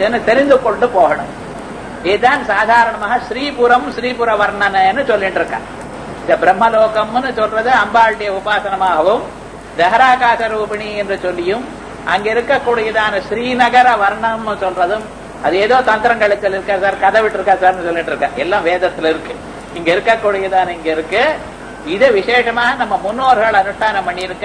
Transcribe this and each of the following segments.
இருக்குன்னு தெரிந்து கொண்டு போகணும் இதுதான் சாதாரணமாக ஸ்ரீபுரம் ஸ்ரீபுர வர்ணனைன்னு சொல்லிட்டு இருக்காங்க இந்த பிரம்மலோகம்னு சொல்றது அம்பாளுடைய உபாசனமாகவும் தஹராகாச ரூபிணி என்று சொல்லியும் அங்க இருக்கக்கூடியதான ஸ்ரீநகர வர்ணம்னு சொல்றதும் அது ஏதோ தந்திரங்களுக்கு இருக்கா சார் கதை விட்டு இருக்கா சார்னு சொல்லிட்டு இருக்கா எல்லாம் வேதத்துல இருக்கு இங்க இருக்கக்கூடியதான இங்க இருக்கு இது விசேஷமாக நம்ம முன்னோர்கள் அனுஷ்டானம் பண்ணியிருக்க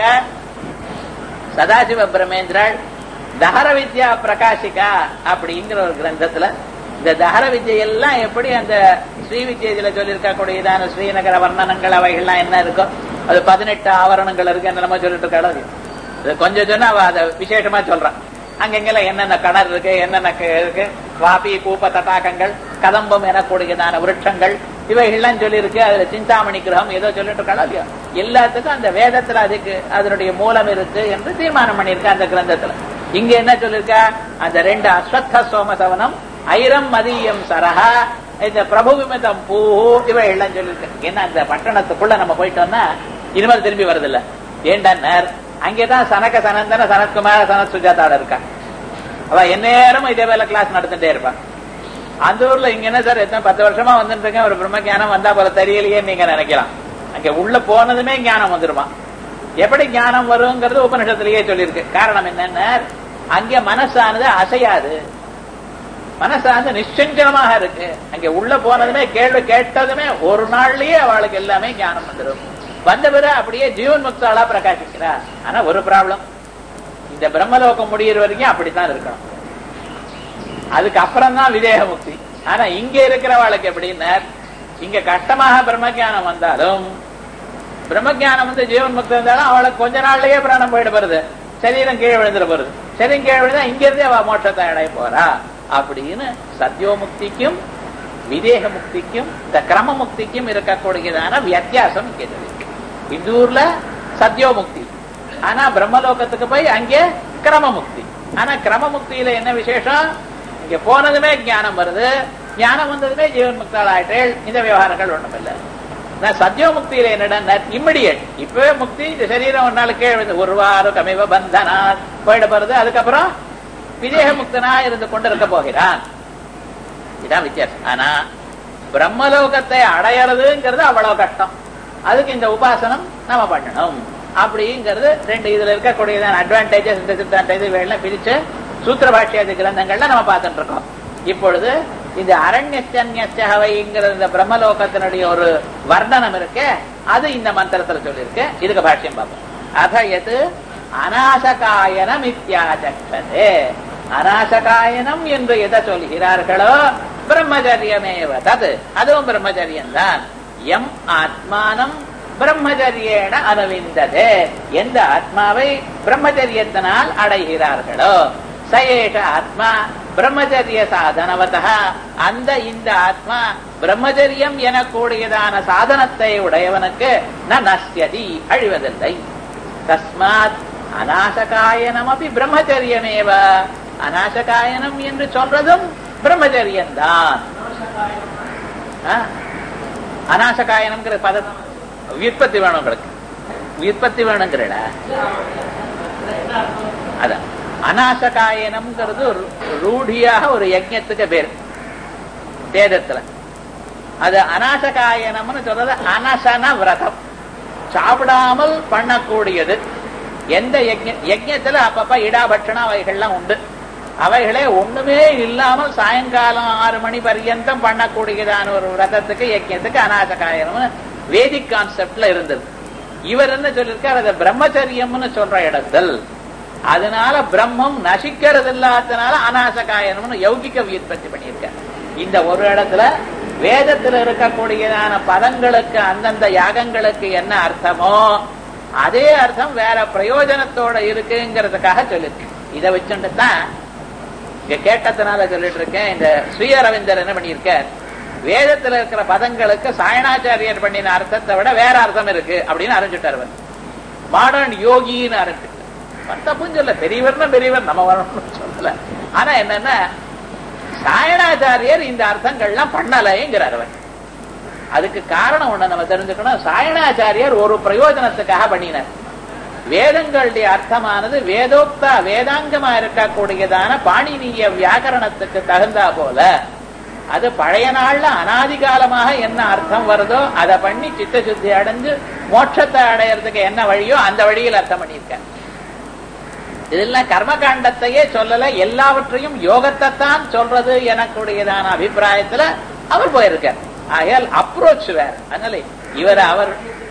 சதாசிவ பிரமேந்திரள் தஹர வித்யா பிரகாஷிகா அப்படிங்கிற ஒரு கிரந்தத்துல இந்த தஹர வித்யெல்லாம் எப்படி அந்த ஸ்ரீ வித்யில சொல்லியிருக்க கூடியதான ஸ்ரீநகர வர்ணனங்கள் அவைகள்லாம் என்ன இருக்கோ அது பதினெட்டு ஆவரணங்கள் இருக்கு நம்ம சொல்லிட்டு இருக்காளோ இது கொஞ்சம் சொன்னா அவ அதை விசேஷமா சொல்றான் அங்கெங்கெல்லாம் என்னென்ன கிணறு இருக்கு என்னென்ன க- இருக்கு வாபி கூப்ப தட்டாக்கங்கள் கதம்பம் எனக்கூடியதான விருட்சங்கள் இவைகள்லாம் சொல்லியிருக்கு அதுல சிந்தாமணி கிரகம் ஏதோ சொல்லிட்டு இருக்காளோ இல்லையோ எல்லாத்துக்கும் அந்த வேதத்துல அதுக்கு அதனுடைய மூலம் இருக்கு என்று தீர்மானம் பண்ணியிருக்க அந்த கிரந்தத்துல இங்க என்ன சொல்லிருக்கா அந்த ரெண்டு அஸ்வத்த சோமசவனம் ஐரம் மதியம் சரஹா இந்த பிரபு விமிதம் பூ இவை எல்லாம் சொல்லிருக்கு ஏன்னா அந்த பட்டணத்துக்குள்ள நம்ம போயிட்டோம்னா இனிமேல் திரும்பி வருதில்ல ஏண்டன்னர் அங்கேதான் சனக சனந்தன சனத்குமார சனத் சுஜாதாட இருக்கா அவ எந்நேரமும் இதே வேலை கிளாஸ் நடந்துட்டே இருப்பான் அந்த ஊர்ல இங்க என்ன சார் எத்தனை பத்து வருஷமா வந்துட்டு இருக்கேன் ஒரு பிரம்ம ஞானம் வந்தா போல தெரியலையே நீங்க நினைக்கலாம் அங்க உள்ள போனதுமே ஞானம் வந்துருமா எப்படி ஞானம் வருங்கிறது உபனிஷத்திலேயே சொல்லியிருக்கு காரணம் என்னன்னா அங்க மனசானது அசையாது மனசானது நிச்சஞ்சலமாக இருக்கு அங்க உள்ள போனதுமே கேள்வி கேட்டதுமே ஒரு நாள்லயே அவளுக்கு எல்லாமே ஞானம் வந்துடும் வந்த பிறகு அப்படியே ஜீவன் முக்தாளா பிரகாசிக்கிறார் ஆனா ஒரு ப்ராப்ளம் இந்த பிரம்மலோகம் முடியிற வரைக்கும் அப்படித்தான் இருக்கணும் அதுக்கு அப்புறம் தான் விதேக முக்தி ஆனா இங்க இருக்கிறவாளுக்கு எப்படின்னா இங்க கஷ்டமாக பிரம்மஜானம் வந்தாலும் பிரம்மஜானம் வந்து ஜீவன் முக்தி இருந்தாலும் அவளுக்கு கொஞ்ச நாள்லயே பிராணம் போயிட போறது சரீரம் கீழே விழுந்துட போறது சரீரம் கீழே விழுந்தா இங்க இருந்தே அவ மோட்சத்தை அடைய போறா அப்படின்னு சத்யோ முக்திக்கும் விதேக முக்திக்கும் இந்த கிரம முக்திக்கும் இருக்கக்கூடியதான வித்தியாசம் இங்க இருக்கு இந்த ஊர்ல சத்யோ முக்தி ஆனா பிரம்மலோகத்துக்கு போய் அங்கே கிரம முக்தி ஆனா கிரம முக்தியில என்ன விசேஷம் இங்க போனதுமே ஞானம் வருது ஞானம் வந்ததுமே ஜீவன் முக்தாள் ஆயிட்டேள் இந்த விவகாரங்கள் ஒண்ணும் இல்ல நான் சத்யோ முக்தியில என்னடா இம்மிடியட் இப்பவே முக்தி இந்த சரீரம் ஒரு நாள் கீழே விழுந்து ஒரு வாரம் கமிவ பந்தனா போயிட போறது அதுக்கப்புறம் விதேக முக்தனா இருந்து கொண்டு இருக்க போகிறான் இதான் வித்தியாசம் ஆனா பிரம்மலோகத்தை அடையறதுங்கிறது அவ்வளவு கஷ்டம் அதுக்கு இந்த உபாசனம் நம்ம பண்ணணும் அப்படிங்கிறது ரெண்டு இதுல இருக்கக்கூடியதான அட்வான்டேஜஸ் டிஸ்அட்வான்டேஜ் வேலாம் பிரிச்சு சூத்திர பாஷ்யாதி கிரந்தங்கள்ல நம்ம பார்த்துட்டு இருக்கோம் இப்பொழுது இந்த அரண்யஸ்யவைங்கிற இந்த பிரம்மலோகத்தினுடைய ஒரு வர்ணனம் இருக்கு அது இந்த மந்திரத்துல சொல்லியிருக்கு இதுக்கு பாஷ்யம் பார்ப்போம் அத எது அநாசகாயனம் இத்தியாச்சே அநாசகாயனம் என்று எதை சொல்கிறார்களோ பிரம்மச்சரியமேவ தது அதுவும் பிரம்மச்சரியம் தான் எம் ஆத்மானம் பிரம்மச்சரியேன அனுவிந்ததே எந்த ஆத்மாவை பிரம்மச்சரியத்தினால் அடைகிறார்களோ சயேஷ ஆத்மா பிரம்மச்சரிய சாதனவத அந்த இந்த ஆத்மா பிரம்மச்சரியம் எனக்கூடியதான சாதனத்தை உடையவனுக்கு ந நஸ்யதி அழிவதில்லை தஸ்மாத் அநாசகாயனம் அப்படி பிரம்மச்சரியமேவ அநாசகாயனம் என்று சொல்றதும் பிரம்மச்சரியம்தான் அநாசகாயனம்ங்கிற பதம் விற்பத்தி வேணும் உங்களுக்கு விற்பத்தி வேணுங்கிறட அதான் அநாசகாயனம்ங்கிறது ஒரு ரூಢியாக ஒரு யஜ்யத்துக்கு பேர் வேதத்துல அது அநாசகாயனம்னு சொல்றது அனசன விரதம் சாப்பிடாமல் பண்ணக்கூடியது எந்த யஜ்யத்துல அப்பப்ப இடாபட்சணம் அவைகள்லாம் உண்டு அவைகளே ஒண்ணுமே இல்லாமல் சாயங்காலம் ஆறு மணி பர்யந்தம் பண்ணக்கூடியதான ஒரு விரதத்துக்கு யஜ்யத்துக்கு அநாசகாயனம் வேதிக் கான்செப்ட்ல இருந்தது இவர் என்ன சொல்லிருக்கார் அதை பிரம்மச்சரியம்னு சொல்ற இடத்தில் அதனால பிரம்மம் நசிக்கிறது இல்லாதனால அநாசகாயனம்னு யௌகிக உற்பத்தி பண்ணியிருக்கார் இந்த ஒரு இடத்துல வேதத்தில் இருக்கக்கூடியதான பதங்களுக்கு அந்தந்த யாகங்களுக்கு என்ன அர்த்தமோ அதே அர்த்தம் வேற பிரயோஜனத்தோட இருக்குங்கிறதுக்காக சொல்லிருக்கு இதை வச்சுட்டு தான் இங்க கேட்டதுனால சொல்லிட்டு இருக்கேன் இந்த ஸ்ரீஅரவிந்தர் என்ன பண்ணியிருக்கார் வேதத்துல இருக்கிற பதங்களுக்கு சாயணாச்சாரியர் பண்ணின அர்த்தத்தை விட வேற அர்த்தம் இருக்கு அப்படின்னு அறிஞ்சுட்டார் அவர் மாடர்ன் யோகின்னு ஆரம்பிச்சு தப்புன்னு சொல்ல பெரியவர்னா பெரியவர் நம்ம வரணும்னு சொல்லல ஆனா என்னன்னா சாயணாச்சாரியர் இந்த அர்த்தங்கள்லாம் பண்ணலைங்கிறார் அவர் அதுக்கு காரணம் ஒண்ணு நம்ம தெரிஞ்சுக்கணும் சாயணாச்சாரியர் ஒரு பிரயோஜனத்துக்காக பண்ணினார் வேதங்களுடைய அர்த்தமானது வேதோக்த வேதாங்கமா இருக்கக்கூடியதான பாணினிய வியாக்கரணத்துக்கு தகுந்தா போல அது பழைய நாள்ல அனாதிகாலமாக என்ன அர்த்தம் வருதோ அதை பண்ணி சித்த சுத்தி அடைஞ்சு மோட்சத்தை அடையறதுக்கு என்ன வழியோ அந்த வழியில் அர்த்தம் பண்ணியிருக்க இதெல்லாம் கர்மகாண்டத்தையே சொல்லல எல்லாவற்றையும் யோகத்தை தான் சொல்றது எனக்குடையதான அபிப்பிராயத்துல அவர் போயிருக்கார் ஆகையால் அப்ரோச் வேற அதனால இவர் அவர்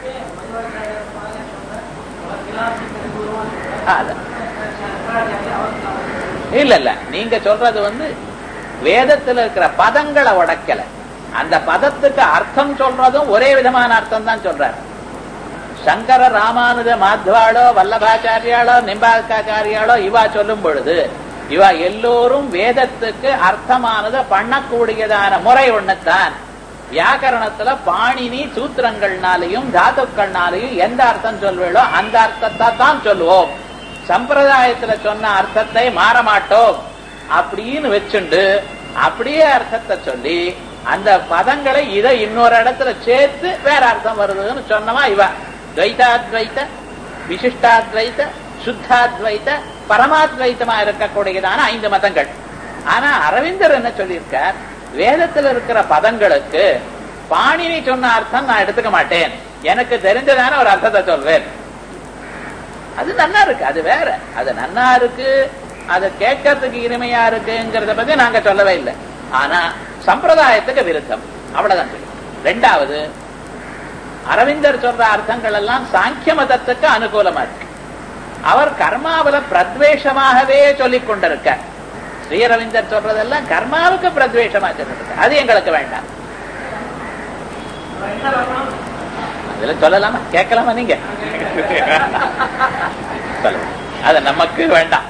இல்ல இல்ல நீங்க சொல்றது வந்து வேதத்துல இருக்கிற பதங்களை உடைக்கல அந்த பதத்துக்கு அர்த்தம் சொல்றதும் ஒரே விதமான அர்த்தம் தான் சொல்றாரு சங்கர ராமானுஜ மாத்வாளோ வல்லபாச்சாரியாளோ நிம்பாக்காச்சாரியாளோ இவா சொல்லும் பொழுது இவா எல்லோரும் வேதத்துக்கு அர்த்தமானது பண்ணக்கூடியதான முறை ஒண்ணுத்தான் வியாக்கரணத்துல பாணினி சூத்திரங்கள்னாலையும் தாத்துக்கள்னாலையும் எந்த அர்த்தம் சொல்வேளோ அந்த அர்த்தத்தை தான் சொல்லுவோம் சம்பிரதாயத்துல சொன்ன அர்த்தத்தை மாற மாட்டோம் அப்படின்னு வச்சுண்டு அப்படியே அர்த்தத்தை சொல்லி அந்த பதங்களை இதை இன்னொரு இடத்துல சேர்த்து வேற அர்த்தம் வருதுன்னு சொன்னமா இவ துவைதாத்வைத்த விசிஷ்டாத்வைத்த சுத்தாத்வைத்த பரமாத்வைத்தமா இருக்கக்கூடியதான ஐந்து மதங்கள் ஆனா அரவிந்தர் என்ன சொல்லியிருக்கார் வேதத்தில் இருக்கிற பதங்களுக்கு பாணினி சொன்ன அர்த்தம் நான் எடுத்துக்க மாட்டேன் எனக்கு தெரிஞ்சதான ஒரு அர்த்தத்தை சொல்வேன் அது நன்னா இருக்கு அது வேற அது நன்னா இருக்கு அது கேட்கறதுக்கு இனிமையா இருக்குங்கிறத பத்தி நாங்க சொல்லவே இல்லை ஆனா சம்பிரதாயத்துக்கு விருத்தம் அவ்வளவுதான் சொல்லி ரெண்டாவது அரவிந்தர் சொல்ற அர்த்தங்கள் எல்லாம் சாங்கிய மதத்துக்கு அனுகூலமா இருக்கு அவர் கர்மாவில பிரத்வேஷமாகவே சொல்லிக் கொண்டிருக்க ஸ்ரீரவிந்தர் சொல்றதெல்லாம் கர்மாவுக்கு பிரத்வேஷமா சொல்லிருக்க அது எங்களுக்கு வேண்டாம் அதுல சொல்லலாமா கேட்கலாமா நீங்க சொல்லுங்க அது நமக்கு வேண்டாம்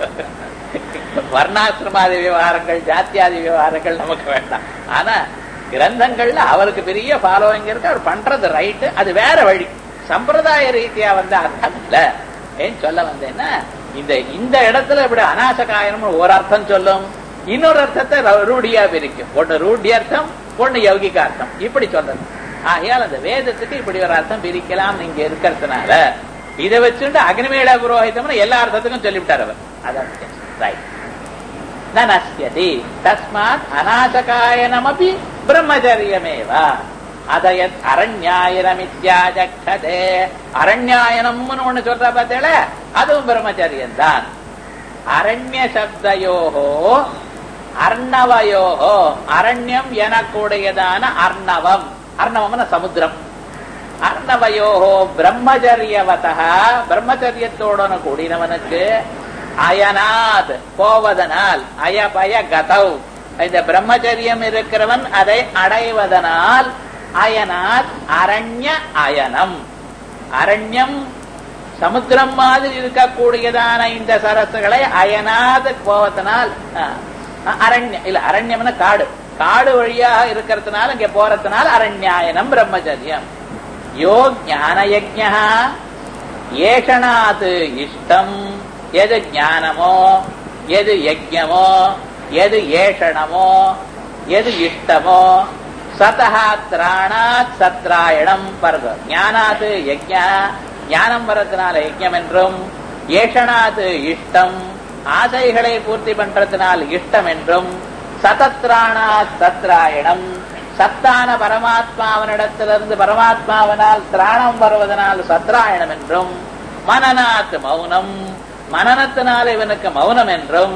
வர்ணாசிரமாதி விவகாரங்கள் ஜாத்தியாதி விவகாரங்கள் நமக்கு வேண்டாம் ஆனா கிரந்தங்கள்ல அவருக்கு பெரிய ஃபாலோவிங் இருக்கு அவர் பண்றது ரைட்டு அது வேற வழி சம்பிரதாய ரீதியா வந்து அர்த்தம் இல்ல ஏன் சொல்ல வந்தேன்னா இந்த இந்த இடத்துல இப்படி அநாசகாயனம் ஒரு அர்த்தம் சொல்லும் இன்னொரு அர்த்தத்தை ரூடியா பிரிக்கும் ஒண்ணு ரூடியர்த்தம் ஒண்ணு யௌகிக அர்த்தம் இப்படி சொல்றது ஆகையால் அந்த வேதத்துக்கு இப்படி ஒரு அர்த்தம் பிரிக்கலாம் நீங்க இருக்கிறதுனால இதை வச்சுட்டு அக்னிமேள புரோஹிதம்னு எல்லா அர்த்தத்துக்கும் சொல்லிவிட்டார் அவர் அதான் ரைட் நஸ்யதி தஸ்மாத் அநாசகாயனமபி பிரம்மச்சரியமேவ அதயத் அரண்யாயனமித்யாஜக்ஷதே அரண்யாயனம்னு ஒண்ணு சொல்ற பார்த்தேல அதுவும் பிரம்மச்சரியம் தான் அரண்ய சப்தயோகோ அர்ணவயோகோ அரண்யம் எனக்கூடியதான அர்ணவம் அர்ணவம்னா சமுத்திரம் அர்ணவயோகோ பிரம்மச்சரியவதா பிரம்மச்சரியத்தோட கூடினவனுக்கு அயனாத் போவதனால் அயபய கதவ் இந்த பிரம்மச்சரியம் இருக்கிறவன் அதை அடைவதனால் அயனாத் அரண்ய அயனம் அரண்யம் சமுத்திரம் மாதிரி இருக்கக்கூடியதான இந்த சரசுகளை அயனாது போவதனால் அரண்ய இல்ல அரண்யம்னா காடு காடு வழியாக இருக்கிறதுனால இங்க போறதுனால அரண்யாயனம் பிரம்மச்சரியம் யோ ஞான யஜ்யா ஏஷனாத் இஷ்டம் எது ஞானமோ எது யஜ்யமோ எது ஏஷணமோ எது இஷ்டமோ சதா திராணாத் சத்ராயணம் பரது ஞானாது யஜ்யா ஞானம் வரதுனால யஜ்யம் என்றும் ஏஷனாது இஷ்டம் ஆசைகளை பூர்த்தி பண்றதுனால் இஷ்டம் என்றும் சதத்ராணாத் சத்ராயணம் சத்தான பரமாத்மாவனிடத்திலிருந்து பரமாத்மாவனால் திராணம் வருவதனால் சத்ராயணம் என்றும் மனநாத் மௌனம் மனநத்தினால் இவனுக்கு மௌனம் என்றும்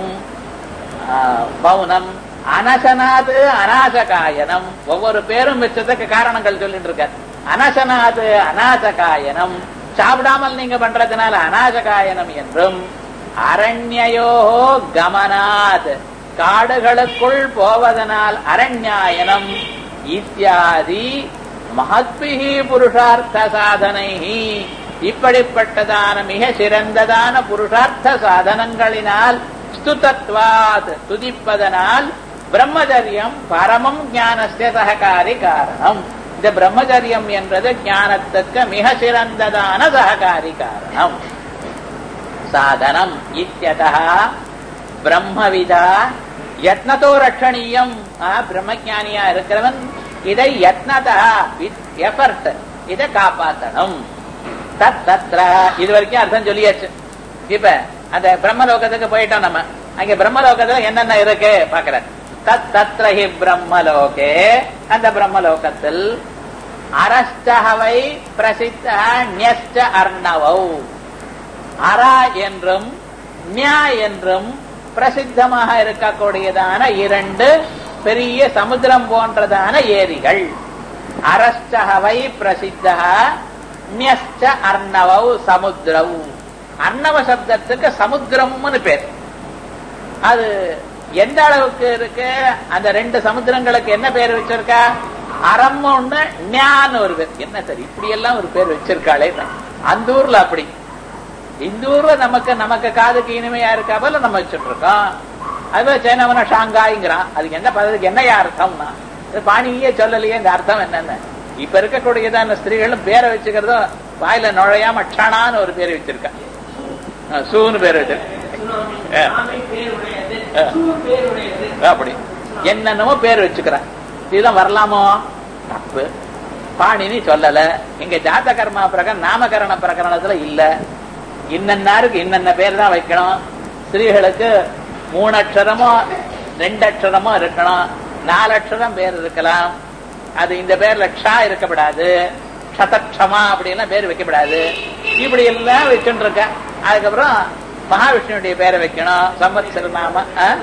மௌனம் அனசனாது அநாசகாயனம் ஒவ்வொரு பேரும் வச்சதுக்கு காரணங்கள் சொல்லிட்டு இருக்க அனசனாது அநாசகாயனம் சாப்பிடாமல் நீங்க பண்றதுனால அநாசகாயனம் என்றும் அரண்யோ கமனாத் காடுகளுக்குள் போவதனால் அரண்யாயனம் இத்தியாதி மகத்பிகி புருஷார்த்த சாதனை இப்படிப்பட்டதான மிக சிறந்ததான புருஷார்த்த சாதனங்களினால் ஸ்துதத்வாத் துதிப்பதனால் பிரம்மச்சரியம் பரமம் ஞானஸ்ய சககாரி காரணம் இந்த பிரம்மச்சரியம் என்றது ஞானத்துக்கு மிக சிறந்ததான சககாரி காரணம் சாதனம் இத்தியதா பிரம்மவிதா யத்னதோ ரட்சணீயம் பிரம்மஜானியா இருக்கிறவன் இதை யத்னதா வித் எஃபர்ட் இதை காப்பாற்றணும் தத் தத்ர இது வரைக்கும் அர்த்தம் சொல்லியாச்சு இப்ப அந்த பிரம்மலோகத்துக்கு போயிட்டோம் நம்ம அங்க பிரம்மலோகத்துல என்னென்ன இருக்கு பாக்குற தத் தத்ர ஹி பிரம்மலோகே அந்த பிரம்மலோகத்தில் அரஷ்டஹவை பிரசித்த ஞஸ்ட அர்ணவௌ அரா என்றும் ஞா என்றும் பிரசித்தமாக இருக்கக்கூடியதான இரண்டு பெரிய சமுத்திரம் போன்றதான ஏரிகள் அரஷ்டஹவை பிரசித்த ஞஸ்ட அர்ணவௌ சமுத்திரவு அர்ணவ சப்தத்துக்கு சமுத்திரம்னு பேர் அது எந்த அளவுக்கு இருக்கு அந்த ரெண்டு சமுத்திரங்களுக்கு என்ன பேர் வச்சிருக்கா அறம் ஒண்ணு ஞான ஒரு பேர் என்ன சார் இப்படி எல்லாம் ஒரு பேர் வச்சிருக்காளே அந்த ஊர்ல அப்படி இந்த ஊர்ல நமக்கு நமக்கு காதுக்கு இனிமையா இருக்கா போல நம்ம வச்சுட்டு இருக்கோம் அதுவே சேனவன ஷாங்காய்ங்கிறான் அதுக்கு என்ன பதவிக்கு என்னையா அர்த்தம்னா இது பாணியே சொல்லலையே இந்த அர்த்தம் என்னன்னு இப்ப இருக்கக்கூடியதான ஸ்திரீகளும் பேரை வச்சுக்கிறதும் வாயில நுழையாம க்ஷணான்னு ஒரு பேர் வச்சிருக்கா சூன்னு பேர் வச்சிருக்க அப்படி என்னென்னமோ பேர் வச்சுக்கிறான் இதுதான் வரலாமோ தப்பு பாணினி சொல்லல இங்க ஜாத கர்மா பிரகரணம் நாமகரண பிரகரணத்துல இல்ல இன்னன்னாருக்கு இன்னென்ன பேர் தான் வைக்கணும் ஸ்திரீகளுக்கு மூணு அக்ஷரமோ ரெண்டு அக்ஷரமோ இருக்கணும் நாலு அக்ஷரம் பேர் இருக்கலாம் அது இந்த பேர்ல க்ஷா இருக்கப்படாது க்ஷதக்ஷமா அப்படின்லாம் பேர் வைக்கப்படாது இப்படி எல்லாம் வச்சுட்டு இருக்க அதுக்கப்புறம் மகாவிஷ்ணுடைய பேரை வைக்கணும் சம்பத்சர நாம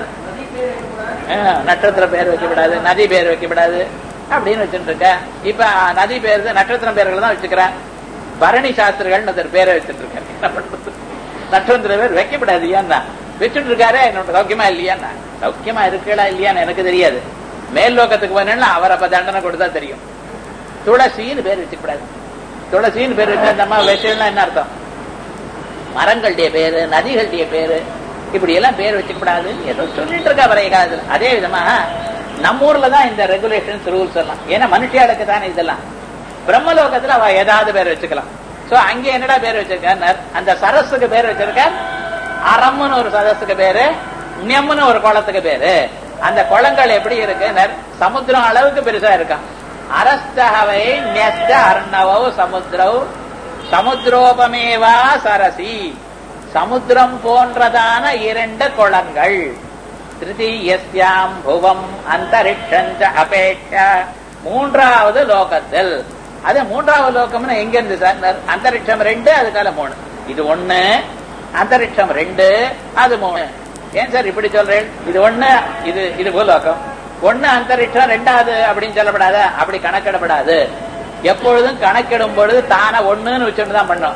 நட்சத்திர பேர் வைக்கப்படாது நதி பேர் வைக்கப்படாது அப்படின்னு வச்சுட்டு இருக்க இப்ப நதி பேர் நட்சத்திரம் பேர்கள் தான் வச்சுக்கிறேன் பரணி சாஸ்திரிகள் ஒரு பேரை வச்சுட்டு இருக்காரு என்ன பண்றது நட்சத்திர பேர் வைக்கப்படாது ஏன்னா வச்சுட்டு இருக்காரு என்னோட சௌக்கியமா இல்லையான்னா சௌக்கியமா இருக்கா இல்லையான்னு எனக்கு தெரியாது மேல் லோகத்துக்கு போனா அவர் அப்ப தண்டனை கொடுத்தா தெரியும் துளசின்னு பேர் வச்சுக்கூடாது துளசின்னு பேர் வச்சு அந்த அம்மா வச்சுன்னா என்ன அர்த்தம் மரங்களுடைய பேரு நதிகளுடைய பேரு இப்படி எல்லாம் பேர் வச்சுக்கூடாது ஏதோ சொல்லிட்டு இருக்கா வரைய காலத்துல அதே விதமா நம்ம ஊர்ல தான் இந்த ரெகுலேஷன்ஸ் ரூல்ஸ் எல்லாம் ஏன்னா மனுஷியாளுக்கு தானே இதெல்லாம் பிரம்மலோகத்துல அவ ஏதாவது பேர் வச்சுக்கலாம் சோ அங்க என்னடா பேர் வச்சிருக்கார் அந்த சரஸுக்கு பேர் வச்சிருக்கார் அறம்னு ஒரு சரஸுக்கு பேரு நெம்னு ஒரு குளத்துக்கு பேரு அந்த குளங்கள் எப்படி இருக்கு சமுத்திரம் அளவுக்கு பெருசா இருக்கான் அரஸ்தகவை நெஸ்ட அர்ணவோ சமுத்திரவ் சமுத்திரோபமேவா சரசி சமுத்திரம் போன்றதான இரண்டு குளங்கள் திருத்தீயஸ்யாம் புவம் அந்தரிக்ஷஞ்ச அபேட்ச மூன்றாவது லோகத்தில் அது மூன்றாவது லோகம்னு எங்க இருந்து சார் அந்தரிக்ஷம் ரெண்டு அதுக்கால மூணு இது ஒண்ணு அந்தரிக்ஷம் ரெண்டு அது மூணு ஏன் சார் இப்படி சொல்றேன் இது ஒண்ணு இது இது பூலோகம் ஒண்ணு அந்தரிக்ஷம் ரெண்டாவது அப்படின்னு சொல்லப்படாத அப்படி கணக்கிடப்படாது எப்பொழுதும் கணக்கிடும் பொழுது தானே ஒண்ணுன்னு வச்சுட்டு தான் பண்ணோம்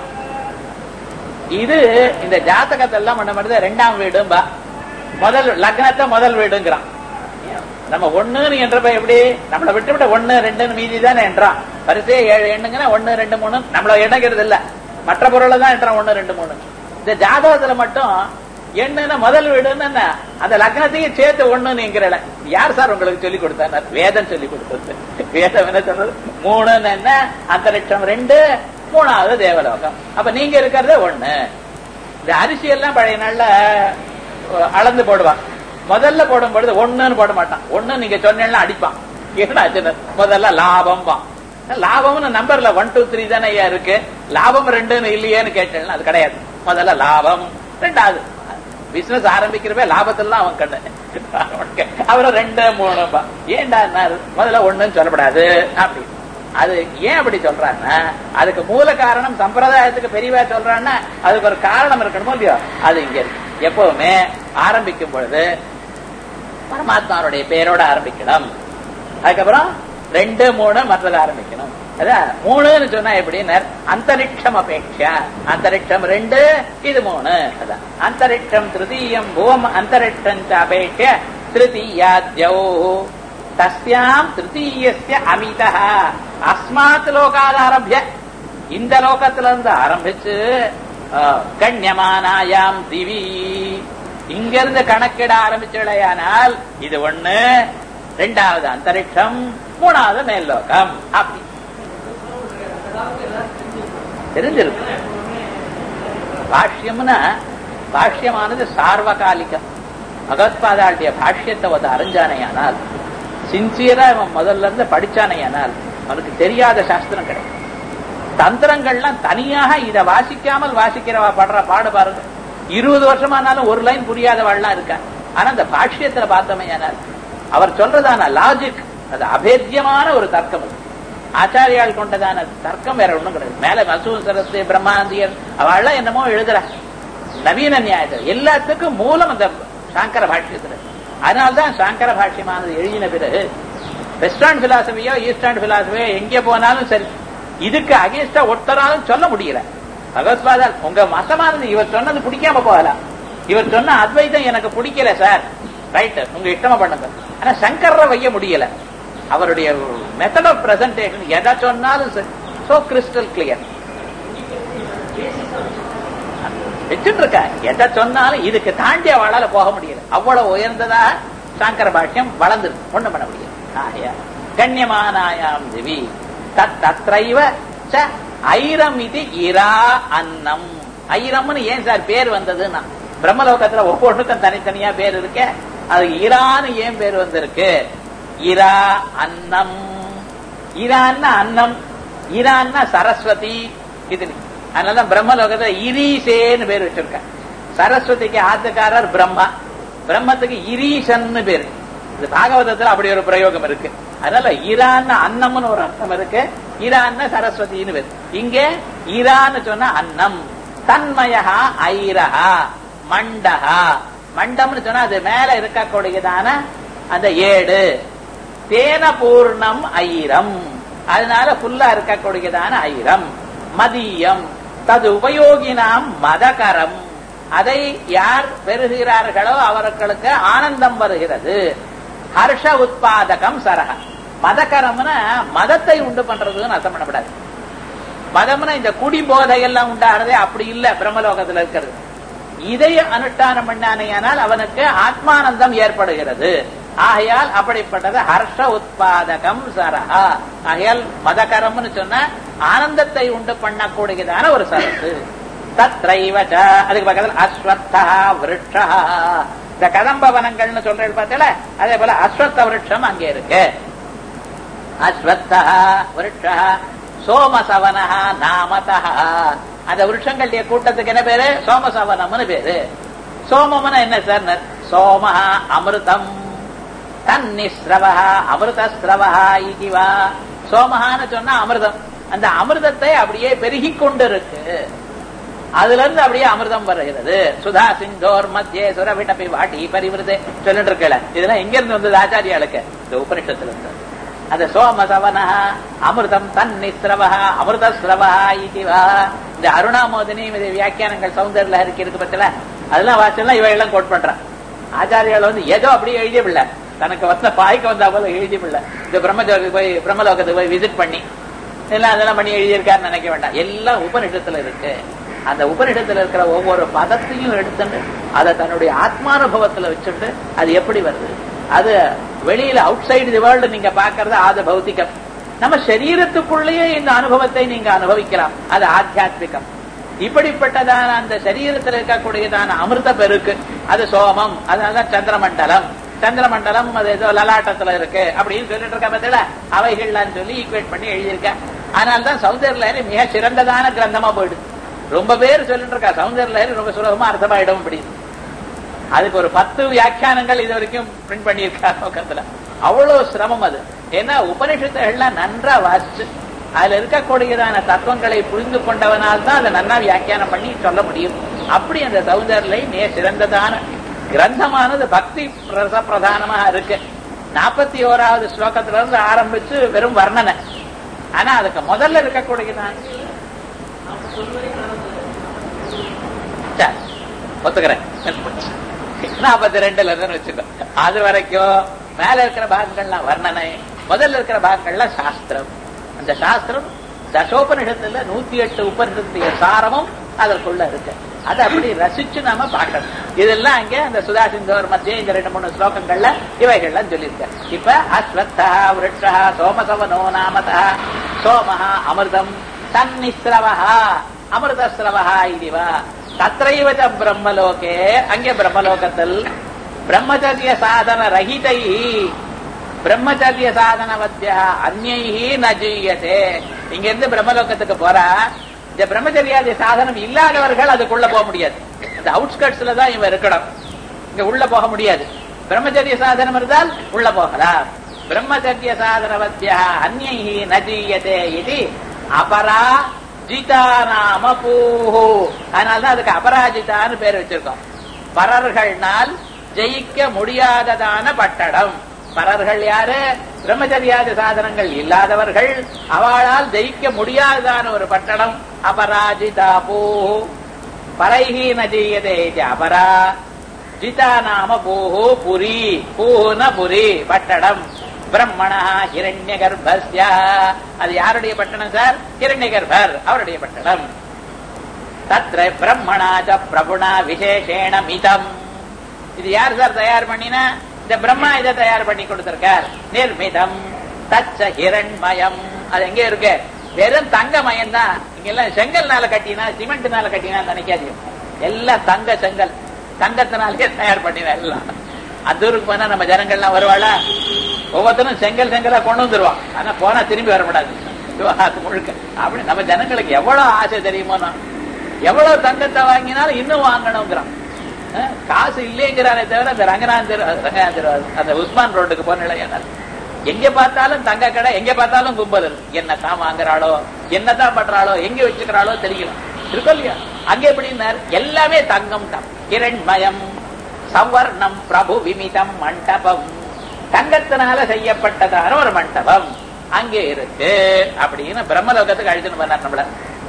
இது இந்த ஜாத்தகத்தை எல்லாம் பண்ண மாட்டேது ரெண்டாம் வீடும்பா முதல் லக்னத்தை முதல் வீடுங்கிறான் நம்ம ஒண்ணுன்னு என்றப்ப எப்படி நம்மளை விட்டு விட்டு ஒண்ணு ரெண்டுன்னு மீதி தானே என்றான் வரிசையே ஏழு எண்ணுங்கன்னா ஒண்ணு ரெண்டு மூணு நம்மள எண்ணுங்கிறது இல்ல மற்ற பொருளை தான் என்றான் ஒண்ணு ரெண்டு மூணு இந்த ஜாதகத்துல மட்டும் எண்ணுன்னா முதல் வீடுன்னு என்ன அந்த லக்னத்தையும் சேர்த்து ஒண்ணு நீங்கிறல யார் சார் உங்களுக்கு சொல்லி கொடுத்தா வேதம் சொல்லி கொடுத்தது வேதம் என்ன சொல்றது மூணுன்னு என்ன அந்தரிக்ஷம் ரெண்டு மூணாவது தேவலோகம் அப்ப நீங்க இருக்கிறது ஒண்ணு இந்த அரிசி எல்லாம் பழைய நாள்ல அளந்து போடுவான் முதல்ல போடும் பொழுது ஒண்ணுன்னு போட மாட்டான் ஒண்ணு நீங்க சொன்னா அடிப்பான் என்ன முதல்ல லாபம் லாபம்னு நம்பர்ல ஒன் டூ த்ரீ தானே ஐயா இருக்கு லாபம் ரெண்டுன்னு இல்லையேன்னு கேட்டேன் அது கிடையாது முதல்ல லாபம் ரெண்டாவது பிசினஸ் ஆரம்பிக்கிறப்ப லாபத்துல அவன் கண்ணு அப்புறம் ரெண்டு மூணு ஏன்டா முதல்ல ஒண்ணுன்னு சொல்லப்படாது அப்படி அது ஏன் அப்படி சொல்றான்னா அதுக்கு மூல காரணம் சம்பிரதாயத்துக்கு பெரியவா சொல்றான்னா அதுக்கு ஒரு காரணம் இருக்கணுமோ இல்லையோ அது இங்க இருக்கு எப்பவுமே ஆரம்பிக்கும் பொழுது பரமாத்மாவுடைய பேரோட ஆரம்பிக்கணும் அதுக்கப்புறம் ரெண்டு மூணு மற்றது ஆரம்பிக்கணும் அதான் மூணுன்னு சொன்னா எப்படின்னு அந்தரிக்ஷம் அபேட்சா அந்தரிக்ஷம் ரெண்டு இது மூணு அதான் அந்தரிக்ஷம் திருதீயம் பூம் அந்தரிக்ஷம் அபேட்ச திருத்தீயாத்யோ தஸ்யாம் திருத்தீயஸ்ய அமிதா அஸ்மாத் லோகாத் ஆரம்பிய இந்த லோகத்துல இருந்து ஆரம்பிச்சு கண்யமானாயாம் திவி இங்கிருந்து கணக்கிட ஆரம்பிச்சுடையானால் இது ஒண்ணு ரெண்டாவது அந்தரிக்ஷம் மூணாவது மேல் லோகம் அப்படி தெரிஞ்சிருக்கு பாஷ்யம்னா பாஷ்யமானது சார்வகாலிகம் பகவத்பாதாளுடைய பாஷ்யத்தை வந்து அறிஞ்சானையானால் சின்சியரா இவன் முதல்ல இருந்து படிச்சானையானால் அவனுக்கு தெரியாத சாஸ்திரம் கிடைக்கும் தந்திரங்கள்லாம் தனியாக இத வாசிக்காமல் வாசிக்கிறவா படுற பாடு பாருங்க இருபது வருஷமானாலும் ஒரு லைன் புரியாதவாள்லாம் இருக்கா ஆனா அந்த பாஷ்யத்துல பார்த்தோமே அவர் சொல்றதான லாஜிக் அது அபேத்தியமான ஒரு தர்க்கம் அது ஆச்சாரியால் கொண்டதான தர்க்கம் வேற ஒண்ணும் கிடையாது மேல மசூ சரஸ்து பிரம்மாந்தியர் அவள்லாம் என்னமோ எழுதுறா நவீன நியாயத்தில் எல்லாத்துக்கும் மூலம் அந்த சாங்கர பாஷ்யத்துல அதனால்தான் சாங்கர பாஷ்யமானது எழுதின பிறகு வெஸ்டர்ன் பிலாசபியோ ஈஸ்டர்ன் பிலாசபியோ எங்க போனாலும் சரி இதுக்கு அகேன்ஸ்டா ஒருத்தராலும் சொல்ல முடியல பகவத்பாதா உங்க மதமானது இவர் சொன்னது பிடிக்காம போகலாம் இவர் சொன்ன அத்வைதம் எனக்கு பிடிக்கல சார் ரைட் உங்க இஷ்டமா பண்ணுங்க ஆனா சங்கர வைய முடியல அவருடைய மெத்தட் ஆஃப் பிரசன்டேஷன் எதை சொன்னாலும் சரி சோ கிறிஸ்டல் கிளியர் வச்சுட்டு இருக்க எதை சொன்னாலும் இதுக்கு தாண்டி அவளால போக முடியல அவ்வளவு உயர்ந்ததா சாங்கர பாஷ்யம் வளர்ந்துரு ஒண்ணும் பண்ண முடியல ஆயா கண்ணியமானாயாம் திவி தத் தத்ரைவ ச ஐரம் இது இரா அன்னம் ஐரம்னு ஏன் சார் பேர் வந்ததுன்னா பிரம்மலோகத்துல ஒவ்வொன்றுக்கும் தனித்தனியா பேர் இருக்க அது இரான்னு ஏன் பேர் வந்திருக்கு இரா அன்னம் இரான்னா அன்னம் இரான்னா சரஸ்வதி இது அதனால பிரம்மலோகத்துல இரீசேன்னு பேர் வச்சிருக்க சரஸ்வதிக்கு ஆத்துக்காரர் பிரம்மா பிரம்மத்துக்கு இரீசன்னு பேரு இது பாகவதத்துல அப்படி ஒரு பிரயோகம் இருக்கு அதனால ஈரான் அன்னம்னு ஒரு அர்த்தம் இருக்கு ஈரான் சரஸ்வதினு பேரு இங்க ஈரான்னு சொன்ன அன்னம் தன்மயா ஐரஹா மண்டஹா மண்டம்னு சொன்னா அது மேல இருக்கக்கூடியதான அந்த ஏடு தேன பூர்ணம் ஐரம் அதனால ஃபுல்லா இருக்கக்கூடியதான ஐரம் மதியம் தது உபயோகினாம் மதகரம் அதை யார் பெறுகிறார்களோ அவர்களுக்கு ஆனந்தம் வருகிறது ஹர்ஷ உத்பாதகம் சரக மதக்கரம்னா மதத்தை உண்டு பண்றதுன்னு அர்த்தம் பண்ணப்படாது மதம்னா இந்த குடி போதையெல்லாம் உண்டாகிறதே அப்படி இல்ல பிரம்மலோகத்துல இருக்கிறது இதை அனுஷ்டானம் பண்ணானேயானால் அவனுக்கு ஆத்மானந்தம் ஏற்படுகிறது ஆகையால் அப்படிப்பட்டது ஹர்ஷ உத்பாதகம் சரஹா ஆகையால் மதகரம்னு சொன்ன ஆனந்தத்தை உண்டு பண்ணக்கூடியதான ஒரு சரத்து தத்ரைவச்ச அதுக்கு பக்கத்தில் அஸ்வத்தா விருட்சா இந்த கதம்ப வனங்கள்னு சொல்றேன் பார்த்தல அதே போல அஸ்வத்த விருட்சம் அங்கே இருக்கு அஸ்வத்தா விருட்சா சோமசவனா நாமதா அந்த விருட்சங்களுடைய கூட்டத்துக்கு என்ன பேரு சோமசவனம்னு பேரு சோமம்னா என்ன சார் சோமஹா அமிர்தம் தன்னிஸ்ரவா அமிர்தஸ்ரவா இதுவா சோமஹான்னு சொன்னா அமிர்தம் அந்த அமிர்தத்தை அப்படியே பெருகி கொண்டு இருக்கு அதுல இருந்து அப்படியே அமிர்தம் வருகிறது சுதா சிந்தோர் மத்திய சுரவிடப்பி வாட்டி பரிவிருது சொல்லிட்டு இருக்கல இதெல்லாம் எங்க இருந்து வந்தது ஆச்சாரியாளுக்கு இந்த உபனிஷத்துல இருந்து அந்த சோமசவனா அமிர்தம் தன்னிஸ்ரவா அமிர்தஸ்ரவா இதுவா இந்த அருணாமோதினி இது வியாக்கியானங்கள் சௌந்தர்ல இருக்கு இருக்கு பத்தில அதெல்லாம் வாசல்லாம் இவ எல்லாம் கோட் பண்றான் ஆச்சாரியால வந்து ஏதோ அப்படியே எழுதியவில்லை தனக்கு வந்த பாய்க்கு வந்தா போல எழுதியவில்லை இந்த பிரம்மஜோகத்துக்கு போய் பிரம்மலோகத்துக்கு போய் விசிட் பண்ணி எல்லாம் அதெல்லாம் பண்ணி எழுதியிருக்காருன்னு நினைக்க வேண்டாம் எல்லாம் உபனிஷத்துல இருக்கு அந்த உபனிடத்துல இருக்கிற ஒவ்வொரு பதத்தையும் எடுத்துட்டு அதை தன்னுடைய ஆத்மானுபவத்துல வச்சுட்டு அது எப்படி வருது அது வெளியில அவுட் சைடு தி வேர்ல்டு நீங்க பாக்குறது அது பௌத்திகம் நம்ம சரீரத்துக்குள்ளேயே இந்த அனுபவத்தை நீங்க அனுபவிக்கலாம் அது ஆத்தியாத்மிகம் இப்படிப்பட்டதான அந்த சரீரத்தில் இருக்கக்கூடியதான அமிர்த பெருக்கு அது சோமம் அதனாலதான் சந்திரமண்டலம் சந்திரமண்டலம் அது ஏதோ லலாட்டத்துல இருக்கு அப்படின்னு சொல்லிட்டு இருக்க பத்தில அவைகள்லாம் சொல்லி ஈக்குவேட் பண்ணி எழுதியிருக்க அதனால்தான் சௌந்தர்ல மிக சிறந்ததான கிரந்தமா போயிடுது ரொம்ப பேர் சொல்லிட்டு இருக்கா சௌந்தர்ல ரொம்ப சுலபமா அர்த்தமாயிடும் அப்படின்னு அதுக்கு ஒரு பத்து வியாக்கியானங்கள் இது வரைக்கும் பிரிண்ட் பண்ணியிருக்கா நோக்கத்துல அவ்வளவு சிரமம் அது ஏன்னா உபனிஷத்துகள்லாம் நன்றா வாசிச்சு அதுல இருக்கக்கூடியதான தத்துவங்களை புரிந்து கொண்டவனால் தான் அதை நன்னா வியாக்கியானம் பண்ணி சொல்ல முடியும் அப்படி அந்த சௌந்தர்லை நே சிறந்ததான கிரந்தமானது பக்தி ரச பிரதானமா இருக்கு நாற்பத்தி ஓராவது ஸ்லோகத்துல இருந்து ஆரம்பிச்சு வெறும் வர்ணனை ஆனா அதுக்கு முதல்ல இருக்கக்கூடியதான் சரி, ஒத்துக்கிறேன் நாற்பத்தி ரெண்டுல இருந்து வச்சுக்கோ அது வரைக்கும் மேல இருக்கிற பாகங்கள்லாம் வர்ணனை முதல்ல இருக்கிற பாகங்கள்லாம் சாஸ்திரம் அந்த சாஸ்திரம் தசோபனிஷத்துல நூத்தி எட்டு உபனிஷத்துடைய சாரமும் அதற்குள்ள இருக்கு அதை அப்படி ரசிச்சு நாம பார்க்கணும் இதெல்லாம் அங்க அந்த சுதா சிந்தோர் மத்திய இந்த ரெண்டு மூணு ஸ்லோகங்கள்ல இவைகள்லாம் சொல்லியிருக்க இப்ப அஸ்வத்தா விருட்சா சோமசவனோ நாமதா சோமஹா அமிர்தம் தன்னிஸ்ரவஹா அமிர்தஸ்ரவஹா இதுவா தத்ரைவச்ச பிரம்மலோகே அங்கே பிரம்மலோகத்தில் பிரம்மச்சரிய சாதன ரஹிதை பிரம்மச்சரிய சாதனவத்திய அந்நை ந ஜீயதே இங்க இருந்து பிரம்மலோகத்துக்கு போறா இந்த பிரம்மச்சரியாதி சாதனம் இல்லாதவர்கள் அதுக்குள்ள போக முடியாது இந்த அவுட்ஸ்கட்ஸ்ல தான் இவன் இருக்கணும் இங்க உள்ள போக முடியாது பிரம்மச்சரிய சாதனம் இருந்தால் உள்ள போகலாம் பிரம்மச்சரிய சாதனவத்தியா அந்நை நஜீயதே இது அபரா ஜிதா நாம பூஹு அதனாலதான் அதுக்கு அபராஜிதான்னு பேர் வச்சிருக்கோம் பரர்கள்னால் ஜெயிக்க முடியாததான பட்டடம் பரர்கள் யாரு பிரம்மச்சரியாத சாதனங்கள் இல்லாதவர்கள் அவளால் ஜெயிக்க முடியாததான ஒரு பட்டணம் அபராஜிதா பூ பரைஹி நஜீயதே இது அபரா ஜிதா நாம பூஹு புரி பூஹுன புரி பட்டடம் பிரம்மணா ஹிரண்ய கர்ப்பஸ்யா அது யாருடைய பட்டணம் சார் ஹிரண்ய கர்ப்பர் அவருடைய பட்டணம் தத்ர பிரம்மணாச்ச பிரபுணா விசேஷேண மிதம் இது யார் சார் தயார் பண்ணினா இந்த பிரம்மா இதை தயார் பண்ணி கொடுத்திருக்கார் நிர்மிதம் தச்ச ஹிரண்மயம் அது எங்க இருக்கு வெறும் தங்கமயம் தான் இங்க எல்லாம் செங்கல்னால கட்டினா சிமெண்ட்னால கட்டினா நினைக்காதீங்க எல்லாம் தங்க செங்கல் தங்கத்தினாலே தயார் பண்ணினா எல்லாம் அதூருக்கு போனா நம்ம ஜனங்கள்லாம் வருவாளா ஒவ்வொருத்தரும் செங்கல் செங்கலா கொண்டு வந்துருவான் ஆனா போனா திரும்பி வரக்கூடாது அது முழுக்க அப்படி நம்ம ஜனங்களுக்கு எவ்வளவு ஆசை தெரியுமோ எவ்வளவு தங்கத்தை வாங்கினாலும் இன்னும் வாங்கணுங்கிறான் அஹ், காசு இல்லைங்கிறானே தவிர அந்த ரங்கநாதன் தெரு ரங்கநாதன் தெரு அந்த உஸ்மான் ரோட்டுக்கு போன நிலையான எங்க பார்த்தாலும் தங்க கடை எங்க பார்த்தாலும் கும்பல் இருக்கு என்னத்தான் வாங்குறாளோ என்னத்தான் பண்றாளோ எங்க வச்சுக்கிறாளோ தெரியல இருக்கும் இல்லையா அங்க எப்படின்னார் எல்லாமே தங்கம் தான் கிரண்மயம் சவர்ணம் பிரபு விமிதம் மண்டபம் தங்கத்தினால செய்யப்பட்டதான ஒரு மண்டபம் அங்கே இருக்கு அப்படின்னு பிரம்மலோகத்துக்கு அழிச்சுன்னு பண்ணார் நம்மள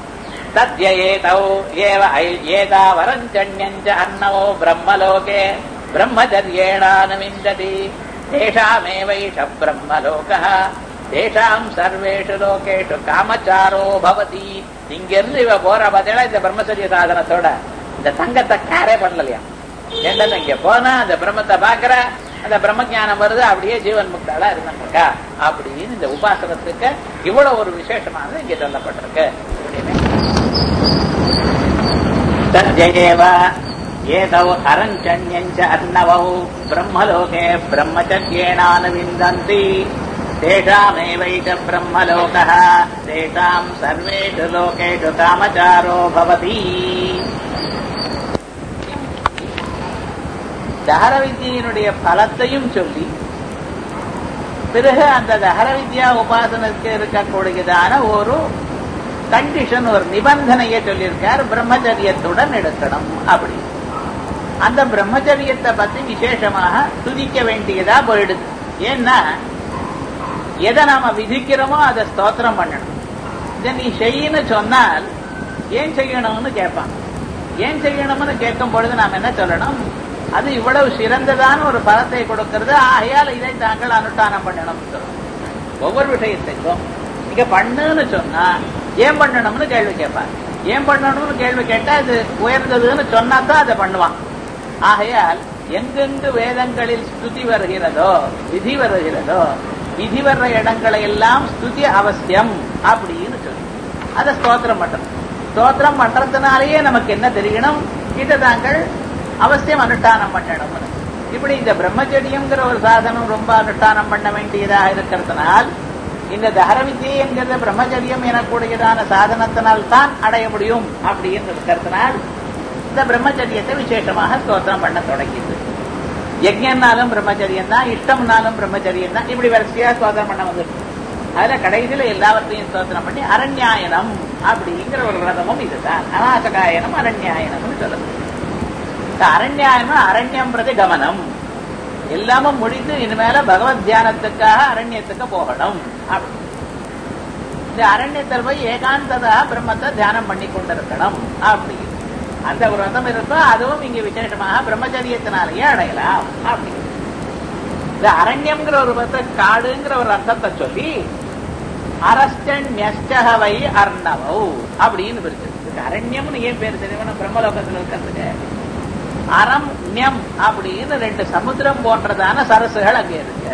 தத்யேதௌ ஏவ ஐ- ஏதாவரஞ்சன்யஞ்ச அன்னவோ பிரம்மலோகே பிரம்மச்சரியேணானுவிந்ததி தேஷாமேவைஷ பிரம்மலோகः தேஷாம் சர்வேஷு லோகேஷு காமச்சாரோ பவதி இங்கிருந்து இவ போற பார்த்தீங்கன்னா இந்த பிரம்மச்சரிய சாதனத்தோட இந்த தங்கத்தை கேரே பண்ணலையா என்னன்னு இங்க போனா அந்த பிரம்மத்தை பாக்குற அந்த பிரம்ம ஞானம் வருது அப்படியே ஜீவன் முக்தாளா இருந்திருக்கா அப்படின்னு இந்த உபாசனத்துக்கு இவ்வளவு ஒரு விசேஷமானது இங்க சொல்லப்பட்டிருக்கு தத்யேவ ஏதௌ அரஞ்சன்யஞ்ச அர்ணவௌ பிரம்மலோகே பிரம்மச்சர்யேணானுவிந்தந்தி தேஷாமேவைஷ பிரம்மலோகः தேஷாம் சர்வேஷு லோகேஷு காமச்சாரோ பவதி தகர வித்தியினுடைய பலத்தையும் சொல்லி பிறகு அந்த தகர வித்யா உபாசனத்துக்கு இருக்கக்கூடியதான ஒரு கண்டிஷன் ஒரு நிபந்தனையை சொல்லியிருக்கார் பிரம்மச்சரியத்துடன் எடுக்கணும் அப்படி அந்த பிரம்மச்சரியத்தை பத்தி விசேஷமாக துதிக்க வேண்டியதா போயிடுது ஏன்னா எதை நாம விதிக்கிறோமோ அதை ஸ்தோத்திரம் பண்ணணும் இதை நீ செய்யன்னு சொன்னால் ஏன் செய்யணும்னு கேட்பான் ஏன் செய்யணும்னு கேட்கும் பொழுது நாம் என்ன சொல்லணும் அது இவ்வளவு சிறந்ததான ஒரு பலத்தை கொடுக்கிறது ஆகையால் இதை தாங்கள் அனுஷ்டானம் பண்ணணும் சொல்லணும் ஒவ்வொரு விஷயத்துக்கும் நீங்க பண்ணுன்னு சொன்னா ஏன் பண்ணணும்னு கேள்வி கேட்பார் ஏன் பண்ணணும்னு கேள்வி கேட்டா அது உயர்ந்ததுன்னு சொன்னா தான் அதை பண்ணுவான் ஆகையால் எங்கெங்கு வேதங்களில் ஸ்துதி வருகிறதோ விதி வருகிறதோ விதி வர்ற இடங்களை எல்லாம் ஸ்துதி அவசியம் அப்படின்னு சொல்லி அதை ஸ்தோத்திரம் பண்றோம் ஸ்தோத்திரம் பண்றதுனாலேயே நமக்கு என்ன தெரியணும் இதை தாங்கள் அவசியம் அனுஷ்டானம் பண்ணணும் இப்படி இந்த பிரம்மச்சரியம்ங்கிற ஒரு சாதனம் ரொம்ப அனுஷ்டானம் பண்ண வேண்டியதாக இருக்கிறதுனால் இந்த தகர வித்தியை என்கிற பிரம்மச்சரியம் எனக்கூடியதான சாதனத்தினால் தான் அடைய முடியும் அப்படின்னு இருக்கிறதுனால் இந்த பிரம்மச்சரியத்தை விசேஷமாக ஸ்தோத்திரம் பண்ண தொடங்கிது யஜ்யம்னாலும் பிரம்மச்சரியம் தான் இஷ்டம்னாலும் பிரம்மச்சரியம் தான் இப்படி வரிசையா ஸ்தோத்திரம் பண்ண வந்துருக்கு அதுல கடைசியில எல்லாவற்றையும் ஸ்தோத்திரம் பண்ணி அரண்யாயனம் அப்படிங்கிற ஒரு விரதமும் இதுதான் அநாசகாயனம் அரண்யாயனம்னு சொல்லுது இந்த அரண்யாயனம் அரண்யம் பிரதி கமனம் எல்லாமும் முடிந்து இனிமேல பகவத் தியானத்துக்காக அரண்யத்துக்கு போகணும் அப்படி இந்த அரண்யத்தில் போய் ஏகாந்ததா பிரம்மத்தை தியானம் பண்ணி கொண்டிருக்கணும் அப்படி அந்த ஒரு விரதம் இருக்கோ அதுவும் இங்க விசேஷமாக பிரம்மச்சரியத்தினாலேயே அடையலாம் அப்படி இந்த அரண்யம்ங்கிற ஒரு பத்த காடுங்கிற ஒரு அர்த்தத்தை சொல்லி அரஸ்டன் வை அர்ணவௌ அப்படின்னு பிரிச்சு இதுக்கு அரண்யம்னு ஏன் பேர் தெரியும் பிரம்மலோகத்தில் இருக்கிறதுக்கு அறம் ஞம் அப்படின்னு ரெண்டு சமுத்திரம் போன்றதான சரசுகள் அங்க இருக்கு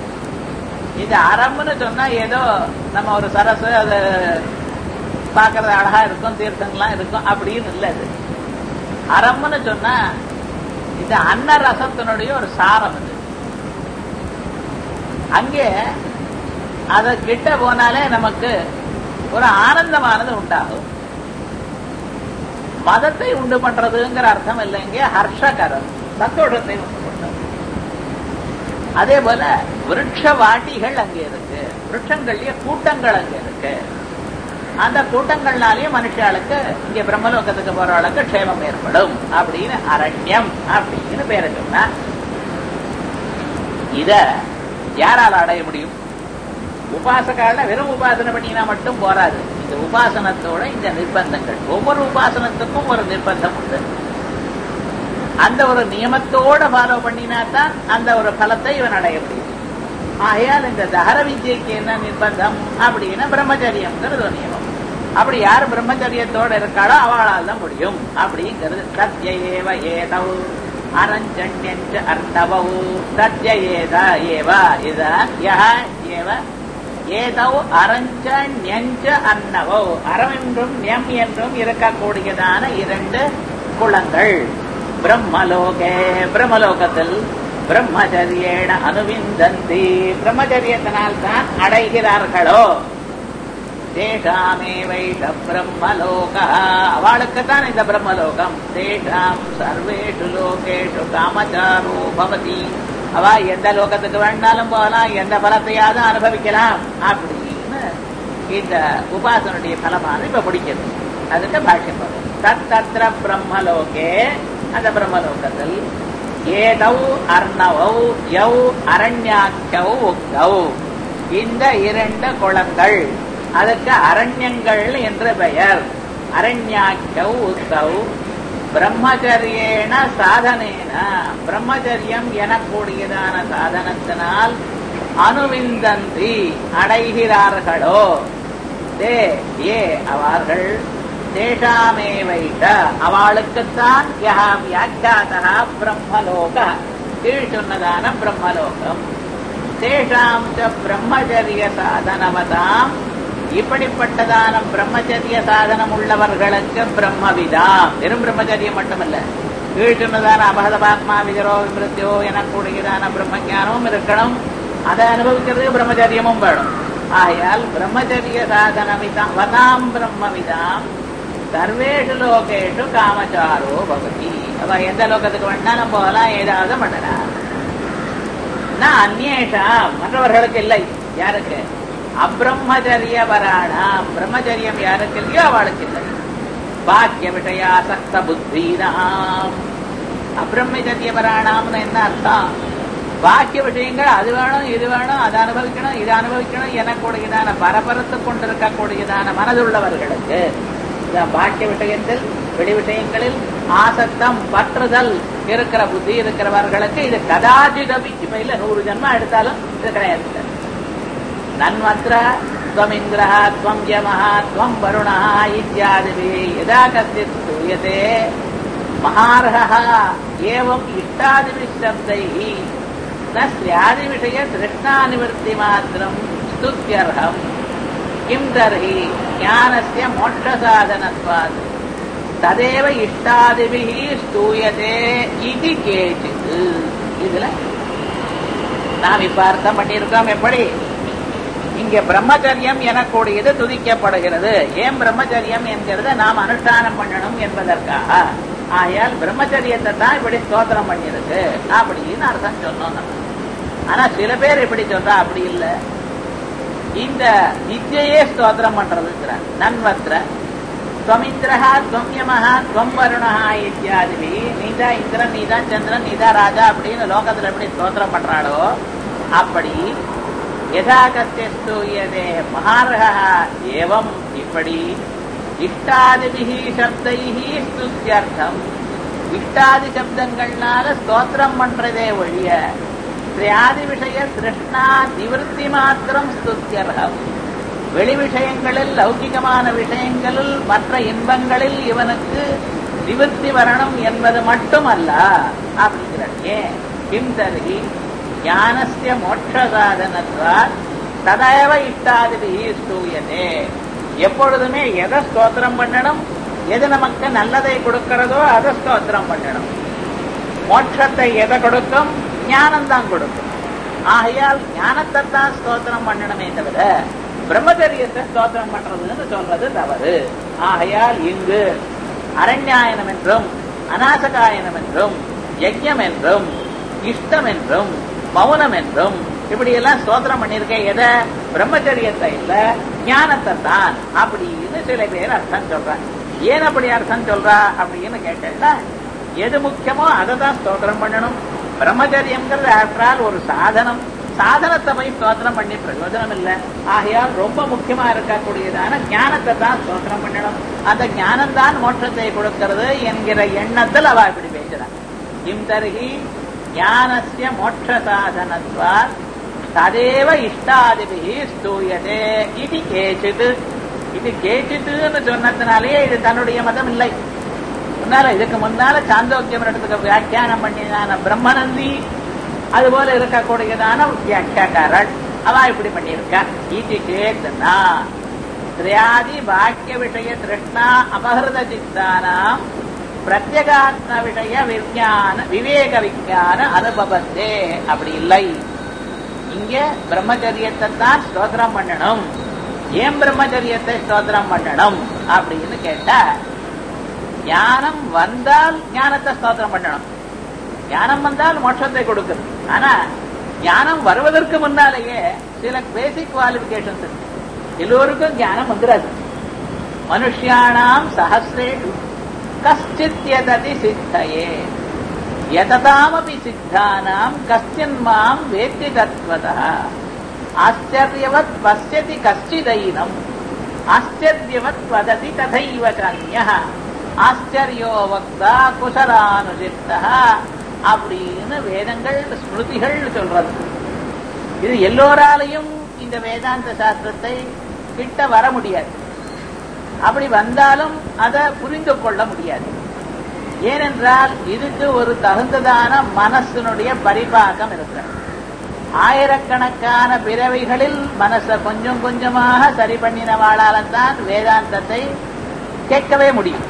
இது அறம்னு சொன்னா ஏதோ நம்ம ஒரு சரசு அது பார்க்கறது அழகா இருக்கும் தீர்த்தங்கள்லாம் இருக்கும் அப்படின்னு இல்லை அது அறம்னு சொன்னா இது அன்ன ரசத்தினுடைய ஒரு சாரம் அது அங்கே அத கிட்ட போனாலே நமக்கு ஒரு ஆனந்தமானது உண்டாகும் மதத்தை உண்டு பண்றதுங்கிற அர்த்தம் இல்லைங்க ஹர்ஷகரம் சந்தோஷத்தை உண்டு பண்றது அதே போல விருட்ச வாட்டிகள் அங்கே இருக்கு விருட்சங்கள்லயே கூட்டங்கள் அங்கே இருக்கு அந்த கூட்டங்கள்னாலேயும் மனுஷாளுக்கு இங்க பிரம்மலோகத்துக்கு போறவளுக்கு க்ஷேமம் ஏற்படும் அப்படின்னு அரண்யம் அப்படின்னு பேரை சொன்னா இத யாரால அடைய முடியும் உபாசகால வெறும் உபாசனை பண்ணினா மட்டும் போராது இந்த உபாசனத்தோட இந்த நிர்பந்தங்கள் ஒவ்வொரு உபாசனத்துக்கும் ஒரு நிர்பந்தம் உண்டு அந்த ஒரு நியமத்தோட ஃபாலோ பண்ணினா தான் அந்த ஒரு பலத்தை இவன் அடைய முடியும் ஆகையால் இந்த தகர வித்யைக்கு என்ன நிர்பந்தம் அப்படின்னா பிரம்மச்சரியம்ங்கிறது ஒரு நியமம் அப்படி யார் பிரம்மச்சரியத்தோட இருக்காளோ அவளால் தான் முடியும் அப்படிங்கிறது சத்யேவ ஏதவு அரஞ்சன்யஞ்ச அர்த்தவவு சத்ய ஏத ஏவ இத யஹ ஏவ ஏதவு அரஞ்ச ஞஞ்ச அன்னவோ அறம் என்றும் நெம் என்றும் இருக்கக்கூடியதான இரண்டு குளங்கள் பிரம்மலோகே பிரம்மலோகத்தில் பிரம்மச்சரியேன அனுவிந்தந்தி பிரம்மச்சரியத்தினால் தான் அடைகிறார்களோ தேஷாமே வைஷ பிரம்மலோக அவளுக்குத்தான் இந்த பிரம்மலோகம் தேஷாம் சர்வேஷு லோகேஷு காமச்சாரோ பவதி அவ எந்த லோகத்துக்கு வேணாலும் போகலாம் எந்த பலத்தையாவது அனுபவிக்கலாம் அப்படின்னு இந்த உபாசனுடைய பலமான இப்ப பிடிக்கிறது அதுக்கு பாஷ்யம் வரும் தத் தத்திர பிரம்மலோகே அந்த பிரம்மலோகத்தில் ஏதௌ அர்ணவௌ யௌ அரண்யாக்கியௌ உக்தௌ இந்த இரண்டு குளங்கள் அதுக்கு அரண்யங்கள் என்று பெயர் அரண்யாக்கியௌ உக்தௌ பிரம்மச்சரியேன சாதனேன பிரம்மச்சரியம் எனக்கூடியதான சாதனத்தினால் அனுவிந்தந்தி அடைகிறார்களோ தே ஏ அவர்கள் தேஷாமே வைட்ட அவளுக்குத்தான் யா வியாக்கியாதா பிரம்மலோக கீழ் சொன்னதான பிரம்மலோகம் தேஷாம் ச பிரம்மச்சரிய சாதனவதாம் இப்படிப்பட்டதான பிரம்மச்சரிய சாதனம் உள்ளவர்களுக்கு பிரம்மவிதாம் வெறும் பிரம்மச்சரியம் மட்டுமல்ல கீழ் சொன்னதான அபகதபாத்மா விஜரோ விமிருத்தியோ எனக்கூடியதான பிரம்மஞானமும் இருக்கணும் அதை அனுபவிக்கிறதுக்கு பிரம்மச்சரியமும் வேணும் ஆகையால் பிரம்மச்சரிய சாதனவிதாம் வதாம் பிரம்மவிதாம் சர்வேஷு லோகேஷு காமச்சாரோ பவதி அவ எந்த லோகத்துக்கு வேணாலும் போகலாம் ஏதாவது பண்ணலாம் நான் அந்நேஷா மற்றவர்களுக்கு இல்லை யாருக்கு அப்பிரம்மச்சரிய வராணாம் பிரம்மச்சரியம் யாருக்கு இல்லையோ அவளுக்கு இல்லை பாக்கிய விஷயாசக்த புத்தீனாம் அப்பிரம்மச்சரிய வராணாம்னு என்ன அர்த்தம் பாக்கிய விஷயங்கள் அது வேணும் இது வேணும் அதை அனுபவிக்கணும் இது அனுபவிக்கணும் எனக்கூடியதான பரபரத்து கொண்டிருக்கக்கூடியதான மனதுள்ளவர்களுக்கு பாக்கிய விஷயத்தில் வெளி விஷயங்களில் ஆசக்தம் பற்றுதல் இருக்கிற புத்தி இருக்கிறவர்களுக்கு இது கதாச்சிதபி இப்ப இல்ல நூறு ஜன்மா எடுத்தாலும் இது கிடையாது நன்மத்திர त्वमिन्द्रः त्वम् यमः त्वम् वरुणः इत्यादिभिः यदा कश्चित् स्तूयते महार्हः एवम् इष्टादिभिः शब्दैः न स्यादिविषयतृष्णानिवृत्तिमात्रम् स्तुत्यर्हम् किम् तर्हि ज्ञानस्य मोक्षसाधनत्वात् ததேவ இஷ்டாதிபிகி ஸ்தூயதே இது கேச்சிது இதுல நாம் இப்ப அர்த்தம் பண்ணியிருக்கோம் எப்படி இங்க பிரம்மச்சரியம் எனக்கூடியது துதிக்கப்படுகிறது ஏன் பிரம்மச்சரியம் என்கிறது நாம் அனுஷ்டானம் பண்ணணும் என்பதற்காக ஆகையால் பிரம்மச்சரியத்தை தான் இப்படி ஸ்தோத்திரம் பண்ணிருக்கு அப்படின்னு அர்த்தம் சொன்னோம் நம்ம ஆனா சில பேர் எப்படி சொல்றா அப்படி இல்லை இந்த வித்யையே ஸ்தோத்திரம் பண்றதுங்கிறார் நன்வத்திர துவமிந்திரஹா துவம்யமஹா துவம் வருணஹா இத்தியாதிவி நீதா இந்திரன் நீதா சந்திரன் நீதா ராஜா அப்படின்னு லோகத்துல எப்படி ஸ்தோத்திரம் பண்றாளோ அப்படி யதா கத்தியஸ்தூயதே மகாரகா ஏவம் இப்படி இஷ்டாதிபிகி சப்தைஹி ஸ்துத்தியர்த்தம் இஷ்டாதி சப்தங்கள்னால ஸ்தோத்திரம் பண்றதே ஒழிய ஸ்ரீயாதி விஷய திருஷ்ணா நிவர்த்தி மாத்திரம் ஸ்துத்தியர்ஹம் வெளி விஷயங்களில் லௌகிகமான விஷயங்களில் மற்ற இன்பங்களில் இவனுக்கு நிவர்த்தி வரணும் என்பது மட்டுமல்ல அப்படிங்கிறார் ஏன் கிம் தருகி ஞானஸ்ய மோட்ச சாதனத்தால் ததேவ இஷ்டாதிபிகி ஸ்தூயதே எப்பொழுதுமே எதை ஸ்தோத்திரம் பண்ணணும் எது நமக்கு நல்லதை கொடுக்கிறதோ அதை ஸ்தோத்திரம் பண்ணணும் மோட்சத்தை எதை கொடுக்கும் ஞானம்தான் கொடுக்கும் ஆகையால் ஞானத்தை தான் ஸ்தோத்திரம் பண்ணணுமே தவிர பிரம்மச்சரியத்தை ஸ்தோத்திரம் பண்றதுன்னு சொல்றது தவறு ஆகையால் இங்கு அரண்யாயனம் என்றும் அநாசகாயனம் என்றும் யஜ்யம் என்றும் இஷ்டம் என்றும் மௌனம் என்றும் இப்படி எல்லாம் ஸ்தோத்திரம் பண்ணிருக்கேன் எதை பிரம்மச்சரியத்தை இல்ல ஞானத்தை தான் அப்படின்னு சில பேர் அர்த்தம் சொல்றாங்க ஏன் அப்படி அர்த்தம் சொல்றா அப்படின்னு கேட்டா எது முக்கியமோ அதை தான் ஸ்தோத்திரம் பண்ணணும் பிரம்மச்சரியம்ங்கிறது ஆஃப்டர் ஒரு சாதனம் சாதனத்தை போய் ஸ்தோத்திரம் பண்ணி பிரயோஜனம் இல்லை ஆகையால் ரொம்ப முக்கியமா இருக்கக்கூடியதான ஞானத்தை தான் ஸ்தோத்திரம் பண்ணணும் அந்த ஞானம் தான் மோட்சத்தை கொடுக்கிறது என்கிற எண்ணத்தில் அவ இப்படி பேசுறான் கிம் தர்ஹி ஞானசிய மோட்ச சாதனத்வார் ததேவ இஷ்டாதிபிகி ஸ்தூயதே இது கேச்சித் இது கேச்சித்துன்னு சொன்னதுனாலே இது தன்னுடைய மதம் இல்லை முன்னால இதுக்கு முன்னால சாந்தோக்கியம் இடத்துக்கு வியாக்கியானம் பண்ணினான பிரம்மநந்தி அதுபோல இருக்கக்கூடியதான வியாக்கியாக்காரர் அவ இப்படி பண்ணியிருக்கா இது சேத்தனா திரியாதி வாக்கிய விஷய திருஷ்ணா அபகிருத சித்தானாம் பிரத்யகாத்ம விஷய விஞ்ஞான விவேக விஞ்ஞான அனுபவத்தே அப்படி இல்லை இங்க பிரம்மச்சரியத்தை தான் ஸ்தோத்திரம் பண்ணணும் ஏன் பிரம்மச்சரியத்தை ஸ்தோத்திரம் பண்ணணும் அப்படின்னு கேட்டா ஞானம் வந்தால் ஞானத்தை ஸ்தோத்திரம் பண்ணணும் ஞானம் வந்தால் மோட்சத்தை கொடுக்குது ஆனா ஞானம் வருவதற்கு முன்னாலேயே சில பேசிக் குவாலிபிகேஷன்ஸ் இருக்கு எல்லோருக்கும் ஞானம் வந்துடாது மனுஷியானாம் சஹசிரேஷு கஷ்டித் யததி சித்தையே யததாமபி சித்தானாம் கஷ்டின் மாம் வேத்தி தத்வதா ஆச்சரியவத் பசியதி கஷ்டிதைனம் ஆச்சரியவத் வததி ததைவ கன்யः ஆச்சரியோ வக்தா குசலானுசித்தா அப்படின்னு வேதங்கள் ஸ்மிருதிகள் சொல்றது இது எல்லோராலையும் இந்த வேதாந்த சாஸ்திரத்தை கிட்ட வர முடியாது அப்படி வந்தாலும் அதை புரிந்து கொள்ள முடியாது ஏனென்றால் இதுக்கு ஒரு தகுந்ததான மனசினுடைய பரிபாகம் இருக்கிறது ஆயிரக்கணக்கான பிறவைகளில் மனசை கொஞ்சம் கொஞ்சமாக சரி பண்ணினவாளால்தான் வேதாந்தத்தை கேட்கவே முடியும்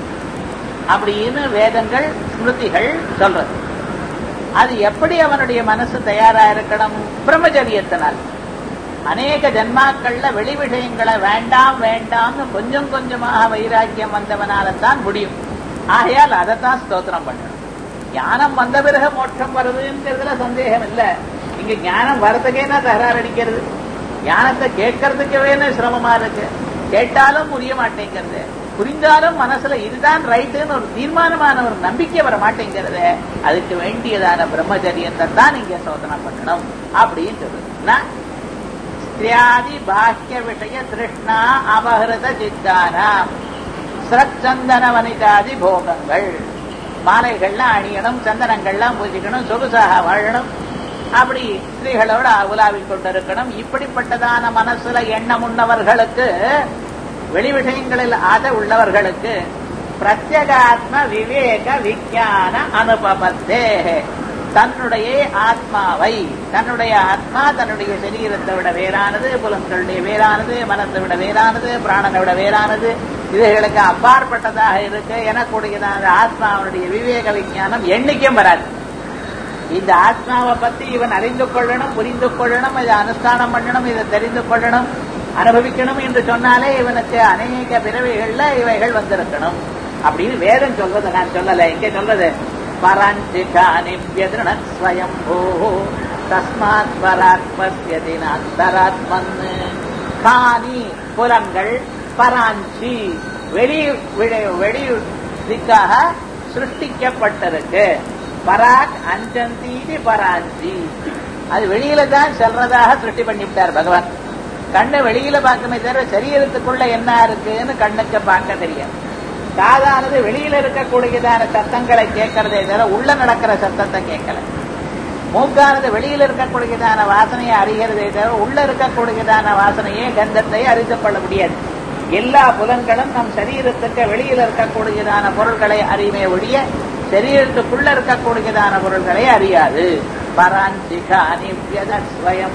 அப்படின்னு வேதங்கள் ஸ்மிருதிகள் சொல்றது அது எப்படி அவனுடைய மனசு தயாரா இருக்கணும் பிரம்மச்சரியத்தினால் அநேக ஜன்மாக்கள்ல வெளி விஷயங்களை வேண்டாம் வேண்டாம்னு கொஞ்சம் கொஞ்சமாக வைராக்கியம் வந்தவனால தான் முடியும் ஆகையால் அதைத்தான் ஸ்தோத்திரம் பண்ணணும் ஞானம் வந்த பிறகு மோட்சம் வருதுங்கிறதுல சந்தேகம் இல்ல இங்க ஞானம் வரதுக்கே நான் தகராறு அடிக்கிறது ஞானத்தை கேட்கறதுக்கு வேணும் சிரமமா இருக்கு கேட்டாலும் புரிய மாட்டேங்கிறது புரிந்தாலும் மனசுல இதுதான் ரைட்டுன்னு ஒரு தீர்மானமான ஒரு நம்பிக்கை வர மாட்டேங்கிறது அதுக்கு வேண்டியதான பிரம்மச்சரியத்தை தான் இங்க சோதனை பண்ணணும் அப்படின்னு சொல்லுது ஸ்திரியாதி பாக்கிய விஷய திருஷ்ணா அபகிருத சித்தானாம் சிரச்சந்தன வனிதாதி போகங்கள் மாலைகள்லாம் அணியணும் சந்தனங்கள்லாம் பூஜிக்கணும் சொகுசாக வாழணும் அப்படி ஸ்திரீகளோட உலாவிக் கொண்டிருக்கணும் இப்படிப்பட்டதான மனசுல எண்ணம் உண்ணவர்களுக்கு வெளி விஷயங்களில் ஆசை உள்ளவர்களுக்கு பிரத்யகாத்ம விவேக விஞ்ஞான அனுபவத்தே தன்னுடைய ஆத்மாவை தன்னுடைய ஆத்மா தன்னுடைய சரீரத்தை விட வேறானது புலன்களுடைய வேறானது மனத்தை விட வேறானது பிராணனை விட வேறானது இவைகளுக்கு அப்பாற்பட்டதாக இருக்கு எனக்கூடியதான ஆத்மாவனுடைய விவேக விஞ்ஞானம் எண்ணிக்கையும் வராது இந்த ஆத்மாவை பத்தி இவன் அறிந்து கொள்ளணும் புரிந்து கொள்ளணும் இதை அனுஷ்டானம் பண்ணணும் இதை தெரிந்து கொள்ளணும் அனுபவிக்கணும் என்று சொன்னாலே இவனுக்கு அநேக பிறவைகள்ல இவைகள் வந்திருக்கணும் அப்படின்னு வேதம் சொல்றது நான் சொல்லல இங்க சொல்றது பராஞ்சிகானிபியதிருணஸ்வயம் பூ தஸ்மாத் பராத்மஸ்யதி அந்தராத்மன் காணி புலங்கள் பராஞ்சி வெளி வெளி திக்காக சிருஷ்டிக்கப்பட்டிருக்கு பராக் அஞ்சந்தீதி பராஞ்சி அது வெளியில தான் செல்றதாக சிருஷ்டி பண்ணிவிட்டார் பகவான் கண்ணு வெளியில பார்க்கமே தவிர சரீரத்துக்குள்ள என்ன இருக்குன்னு கண்ணுக்கு பார்க்க தெரியாது காதானது வெளியில இருக்கக்கூடியதான சத்தங்களை கேட்கறதே தவிர உள்ள நடக்கிற சத்தத்தை கேட்கல மூக்கானது வெளியில இருக்கக்கூடியதான வாசனையை அறிகிறதே தவிர உள்ள இருக்கக்கூடியதான வாசனையே கந்தத்தை அறிந்து கொள்ள முடியாது எல்லா புலன்களும் நம் சரீரத்துக்கு வெளியில இருக்கக்கூடியதான பொருள்களை அறிவே ஒழிய சரீரத்துக்குள்ள இருக்கக்கூடியதான பொருள்களை அறியாது பராஞ்சிகா நிவ்யதஸ்வயம்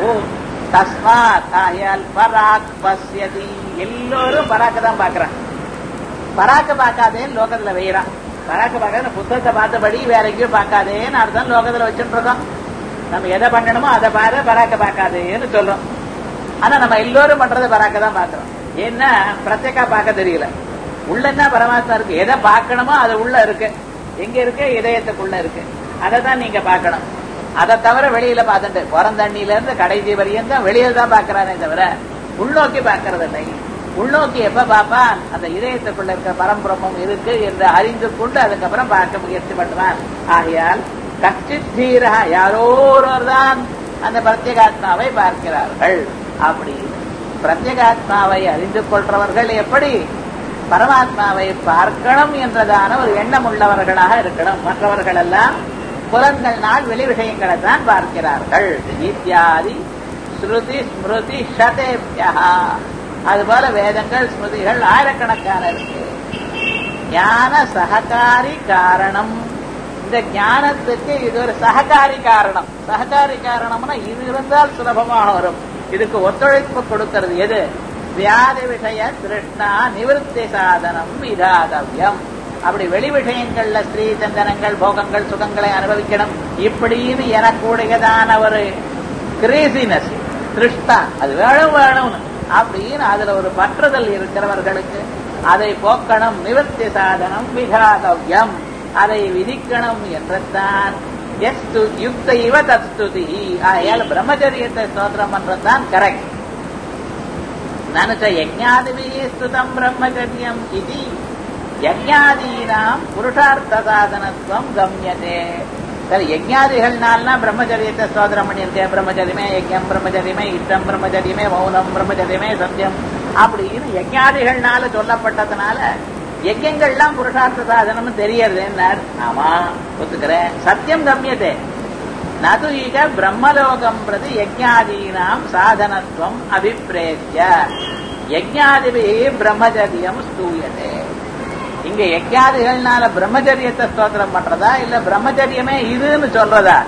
தஸ்மாத் ஆயால் பராக் பசியதி எல்லோரும் பராக்க தான் பாக்குறான் பராக்க பார்க்காதேன்னு லோகத்துல வைகிறான் பராக்க பார்க்காத புத்தகத்தை பார்த்தபடி வேற எங்கேயும் பார்க்காதேன்னு அர்த்தம் லோகத்துல வச்சுட்டு இருக்கோம் நம்ம எதை பண்ணணுமோ அதை பாரு பராக்க பார்க்காதேன்னு சொல்றோம் ஆனா நம்ம எல்லோரும் பண்றதை பராக்க தான் பாக்குறோம் ஏன்னா பிரத்யேகா பார்க்க தெரியல உள்ளன்னா பரமாத்மா இருக்கு எதை பார்க்கணுமோ அது உள்ள இருக்கு எங்க இருக்கு இதயத்துக்குள்ள இருக்கு அதை தான் நீங்க பார்க்கணும் அதை தவிர வெளியில பார்த்துட்டு பிறந்தண்ணில இருந்து கடைசி வரையும் தான் வெளியில தான் பாக்குறானே தவிர உள்நோக்கி பார்க்கறது இல்லை உள்நோக்கி எப்ப பார்ப்பான் அந்த இதயத்துக்குள்ள இருக்க பரம்பிரமம் இருக்கு என்று அறிந்து கொண்டு அதுக்கப்புறம் பார்க்க முயற்சி பண்ணுவான் ஆகையால் கச்சித் தீரா யாரோ ஒருவர் தான் அந்த பிரத்யேகாத்மாவை பார்க்கிறார்கள் அப்படி பிரத்யேகாத்மாவை அறிந்து கொள்றவர்கள் எப்படி பரமாத்மாவை பார்க்கணும் என்றதான ஒரு எண்ணம் உள்ளவர்களாக இருக்கணும் மற்றவர்கள் எல்லாம் புலன்கள்னால் வெளி விஷயங்களை தான் பார்க்கிறார்கள் இத்தியாதி ஸ்ருதி ஸ்மிருதி ஷதேபியா அதுபோல வேதங்கள் ஸ்மிருதிகள் ஆயிரக்கணக்கான இருக்கு ஞான சககாரி காரணம் இந்த ஞானத்துக்கு இது ஒரு சககாரி காரணம் சககாரி காரணம்னா இது இருந்தால் சுலபமாக வரும் இதுக்கு ஒத்துழைப்பு கொடுக்கிறது எது வியாதி விஷய திருஷ்ணா நிவர்த்தி சாதனம் விதாதவியம் அப்படி வெளி விஷயங்கள்ல ஸ்ரீ சந்தனங்கள் போகங்கள் சுகங்களை அனுபவிக்கணும் இப்படின்னு எனக்கூடியதான ஒரு கிரேசினஸ் திருஷ்டா அது வேணும் வேணும்னு அப்படின்னு அதுல ஒரு பற்றுதல் இருக்கிறவர்களுக்கு அதை போக்கணும் நிவர்த்தி சாதனம் விகாதவ்யம் அதை விதிக்கணும் என்றுதான் எஸ்து யுக்த இவ தஸ்துதி ஆயால் பிரம்மச்சரியத்தை ஸ்தோத்திரம் பண்றதுதான் கரெக்ட் நனுச்ச யஜ்ஞாதிபிஹி ஸ்துதம் பிரம்மச்சரியம் இது யஜ்ஞாதீனாம் புருஷார்த்த சாதனத்துவம் கம்யதே சரி யஜ்ஞாதிகள்னால்னா பிரம்மச்சரியத்தை ஸ்தோத்திரம் பண்ணியிருக்கேன் பிரம்மச்சரியமே யஜ்யம் பிரம்மச்சரியமே இஷ்டம் பிரம்மச்சரியமே மௌனம் பிரம்மச்சரியமே சத்தியம் அப்படின்னு யஜ்ஞாதிகள்னால சொல்லப்பட்டதுனால யஜ்யங்கள்லாம் புருஷார்த்த சாதனம்னு தெரியறது என்ன ஆமா ஒத்துக்கிறேன் சத்தியம் கம்யதே நது ஈக பிரம்மலோகம் பிரதி யஜ்ஞாதீனாம் சாதனத்துவம் அபிப்பிரேத்திய யஜ்ஞாதிபி பிரம்மச்சரியம் ஸ்தூயதே இங்க யஜ்ஞாதிகள்னால பிரம்மச்சரியத்தை ஸ்தோத்திரம் பண்றதா இல்ல பிரம்மச்சரியமே இதுன்னு சொல்றதா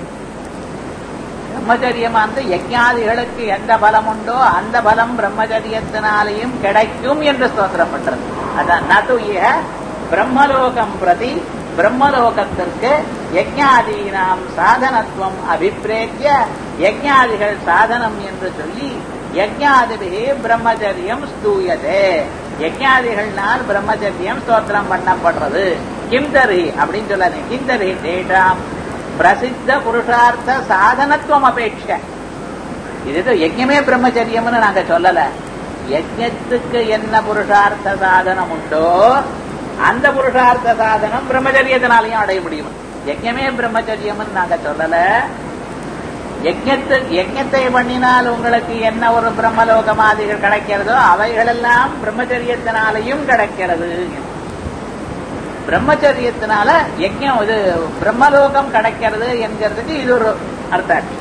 பிரம்மச்சரியமானது யஜ்ஞாதிகளுக்கு எந்த பலம் உண்டோ அந்த பலம் பிரம்மச்சரியத்தினாலேயும் கிடைக்கும் என்று ஸ்தோத்திரம் பண்றது அதான் நது ஈக பிரம்மலோகம் பிரதி பிரம்மலோகத்திற்கு யஜ்ஞாதீனாம் சாதனத்துவம் அபிப்பிரேத்திய யஜ்ஞாதிகள் சாதனம் என்று சொல்லி யஜ்ஞாதிபிகி பிரம்மச்சரியம் ஸ்தூயதே யஜ்ஞாதிகள்னால் பிரம்மச்சரியம் ஸ்தோத்திரம் பண்ணப்படுறது கிம்தரி அப்படின்னு சொல்லாது கிந்தரி தேஷாம் பிரசித்த புருஷார்த்த சாதனத்துவம் அபேட்ச இது யஜ்யமே பிரம்மச்சரியம்னு நாங்க சொல்லல யஜ்யத்துக்கு என்ன புருஷார்த்த சாதனம் உண்டோ அந்த புருஷார்த்த சாதனம் பிரம்மச்சரியத்தினாலையும் அடைய முடியும் யஜ்யமே பிரம்மச்சரியம்னு நாங்க சொல்லல யஜ்யத்து யஜ்யத்தை பண்ணினால் உங்களுக்கு என்ன ஒரு பிரம்மலோகமாதிகள் கிடைக்கிறதோ அவைகளெல்லாம் பிரம்மச்சரியத்தினாலையும் கிடைக்கிறது பிரம்மச்சரியத்தினால யஜ்யம் இது பிரம்மலோகம் கிடைக்கிறது என்கிறதுக்கு இது ஒரு அர்த்தம்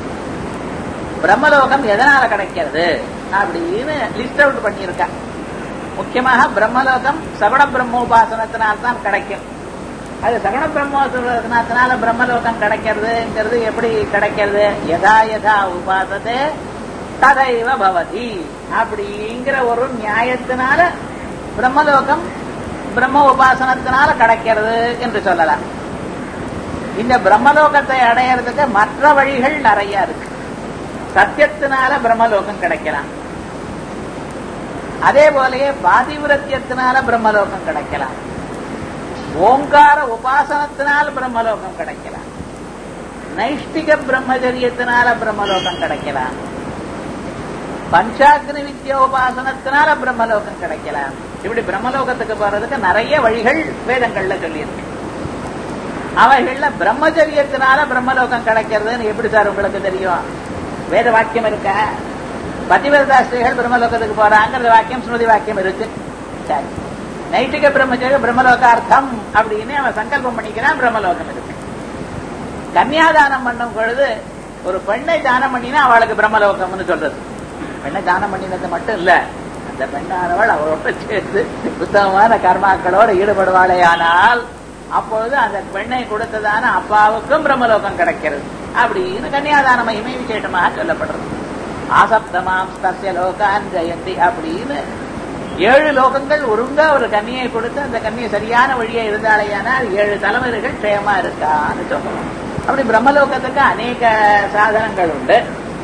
பிரம்மலோகம் எதனால கிடைக்கிறது அப்படின்னு லிஸ்ட் அவுட் பண்ணியிருக்க முக்கியமாக பிரம்மலோகம் சகுண பிரம்மோபாசனத்தினால்தான் கிடைக்கும் அது சகுண பிரம்மோபாசனத்தினால பிரம்மலோகம் கிடைக்கிறதுங்கிறது எப்படி கிடைக்கிறது யதா யதா உபாசதே ததைவ பவதி அப்படிங்கிற ஒரு நியாயத்தினால பிரம்மலோகம் பிரம்ம உபாசனத்தினால கிடைக்கிறது என்று சொல்லலாம் இந்த பிரம்மலோகத்தை அடையிறதுக்கு மற்ற வழிகள் நிறைய இருக்கு சத்தியத்தினால பிரம்மலோகம் கிடைக்கலாம் அதே போலயே பாதிவிரத்தியத்தினால பிரம்மலோகம் கிடைக்கலாம் ஓங்கார உபாசனத்தினால் பிரம்மலோகம் கிடைக்கலாம் நைஷ்டிக பிரம்மச்சரியத்தினால பிரம்மலோகம் கிடைக்கலாம் பஞ்சாக்னி வித்யா உபாசனத்தினால பிரம்மலோகம் கிடைக்கலாம் இப்படி பிரம்மலோகத்துக்கு போறதுக்கு நிறைய வழிகள் வேதங்கள்ல சொல்லியிருக்கு அவைகள்ல பிரம்மச்சரியத்தினால பிரம்மலோகம் கிடைக்கிறதுன்னு எப்படி சார் உங்களுக்கு தெரியும் வேத வாக்கியம் இருக்க பதிவிரதாஸ்திரிகள் பிரம்மலோகத்துக்கு போறாங்கிற வாக்கியம் ஸ்மிருதி வாக்கியம் இருக்கு சரி நைட்டிக பிரம்மச்சரிய பிரம்மலோகார்த்தம் அப்படின்னு அவன் சங்கல்பம் பண்ணிக்கிறான் பிரம்மலோகம் இருக்கு கன்னியாதானம் பண்ணும் பொழுது ஒரு பெண்ணை தானம் பண்ணினா அவளுக்கு பிரம்மலோகம்னு சொல்றது பெண்ணை தானம் பண்ணினது மட்டும் இல்ல அந்த பெண்ணானவள் அவளோட சேர்த்து உத்தமமான கர்மாக்களோடு ஈடுபடுவாளே ஆனால் அப்பொழுது அந்த பெண்ணை கொடுத்ததான அப்பாவுக்கும் பிரம்மலோகம் கிடைக்கிறது அப்படின்னு கன்னியாதான மகிமை விசேஷமாக சொல்லப்படுறது ஆசப்தமாம் சத்திய லோகான் ஜெயந்தி அப்படின்னு ஏழு லோகங்கள் ஒருங்கா ஒரு கன்னியை கொடுத்து அந்த கன்னியை சரியான வழியா இருந்தாலேயானால் ஏழு தலைமுறைகள் க்ஷேமா இருக்கான்னு சொல்லணும் அப்படி பிரம்மலோகத்துக்கு அநேக சாதனங்கள் உண்டு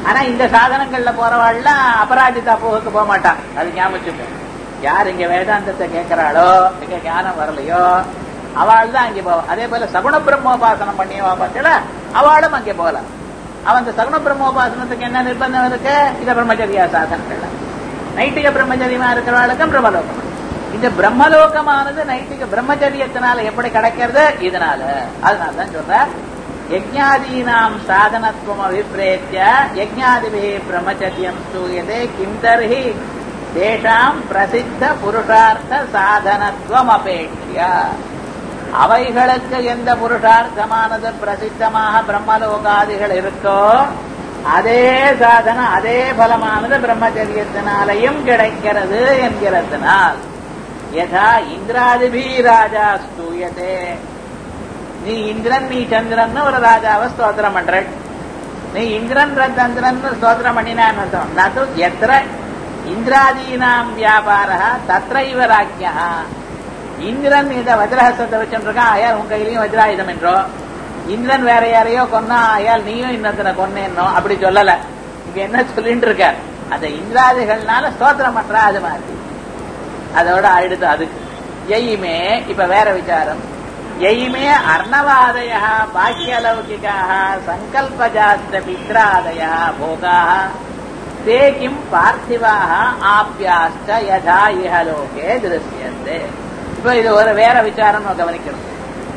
ஆனா இந்த சாதனங்கள்ல போறவாள்லாம் அபராஜிதா போகுக்கு போக மாட்டான் அது ஞாபகம் யார் இங்க வேதாந்தத்தை கேட்கிறாளோ இங்க ஞானம் வரலையோ அவள் தான் அங்கே போவா அதே போல சகுண பிரம்மோபாசனம் பண்ணியவா பார்த்தல அவளும் அங்கே போகலாம் அவன் அந்த சகுண பிரம்மோபாசனத்துக்கு என்ன நிர்பந்தம் இருக்கு இந்த பிரம்மச்சரியா சாதனங்கள்ல நைட்டிக பிரம்மச்சரியமா இருக்கிறவளுக்கும் பிரம்மலோகம் இந்த பிரம்மலோகமானது நைட்டிக பிரம்மச்சரியத்தினால எப்படி கிடைக்கிறது இதனால அதனால தான் சொல்ற யஜ்ஞாதீனாம் சாதனத்துவம் அபிப்பிரேத்திய யஜ்ஞாதிபி பிரம்மச்சரியம் சூயதே கிம் தர்ஹி தேஷாம் பிரசித்த புருஷார்த்த சாதனத்துவம் அபேட்சிய அவைகளுக்கு எந்த புருஷார்த்தமானது பிரசித்தமாக பிரம்மலோகாதிகள் இருக்கோ அதே சாதனம் அதே பலமானது பிரம்மச்சரியத்தினாலையும் கிடைக்கிறது என்கிறதுனால் யதா இந்திராதிபி ராஜா ஸ்தூயதே நீ இந்திரன் நீ சந்திரன் ஒரு ராஜாவை ஸ்தோத்திரம் பண்ற நீ இந்திரன் சந்திரன் ஸ்தோத்திரம் பண்ணினான் நது எத்திர இந்திராதீனாம் வியாபார தத்ரைவ ராஜ்யா இந்திரன் இந்த வஜ்ரஹசத்தை வச்சுருக்கான் அயால் உன் கையிலையும் வஜ்ராயுதம் என்றோ இந்திரன் வேற யாரையோ கொன்னா அயால் நீயும் இன்னொருத்தனை கொன்னேன்னோ அப்படி சொல்லல இங்க என்ன சொல்லிட்டு இருக்க அந்த இந்திராதிகள்னால ஸ்தோத்திரம் பண்றா அது மாதிரி அதோட அடுத்து அதுக்கு எய்மே இப்ப வேற விசாரம் எய்மே அர்ணவாதய பாக்கியலௌகிகாக சங்கல்பஜாஸ்த பித்ராதய போகாக தே கிம் பார்த்திவாக ஆப்பியாஸ்த யதா இஹலோகே திருஷ்யந்தே இப்ப இது ஒரு வேற விசாரம் கவனிக்கணும்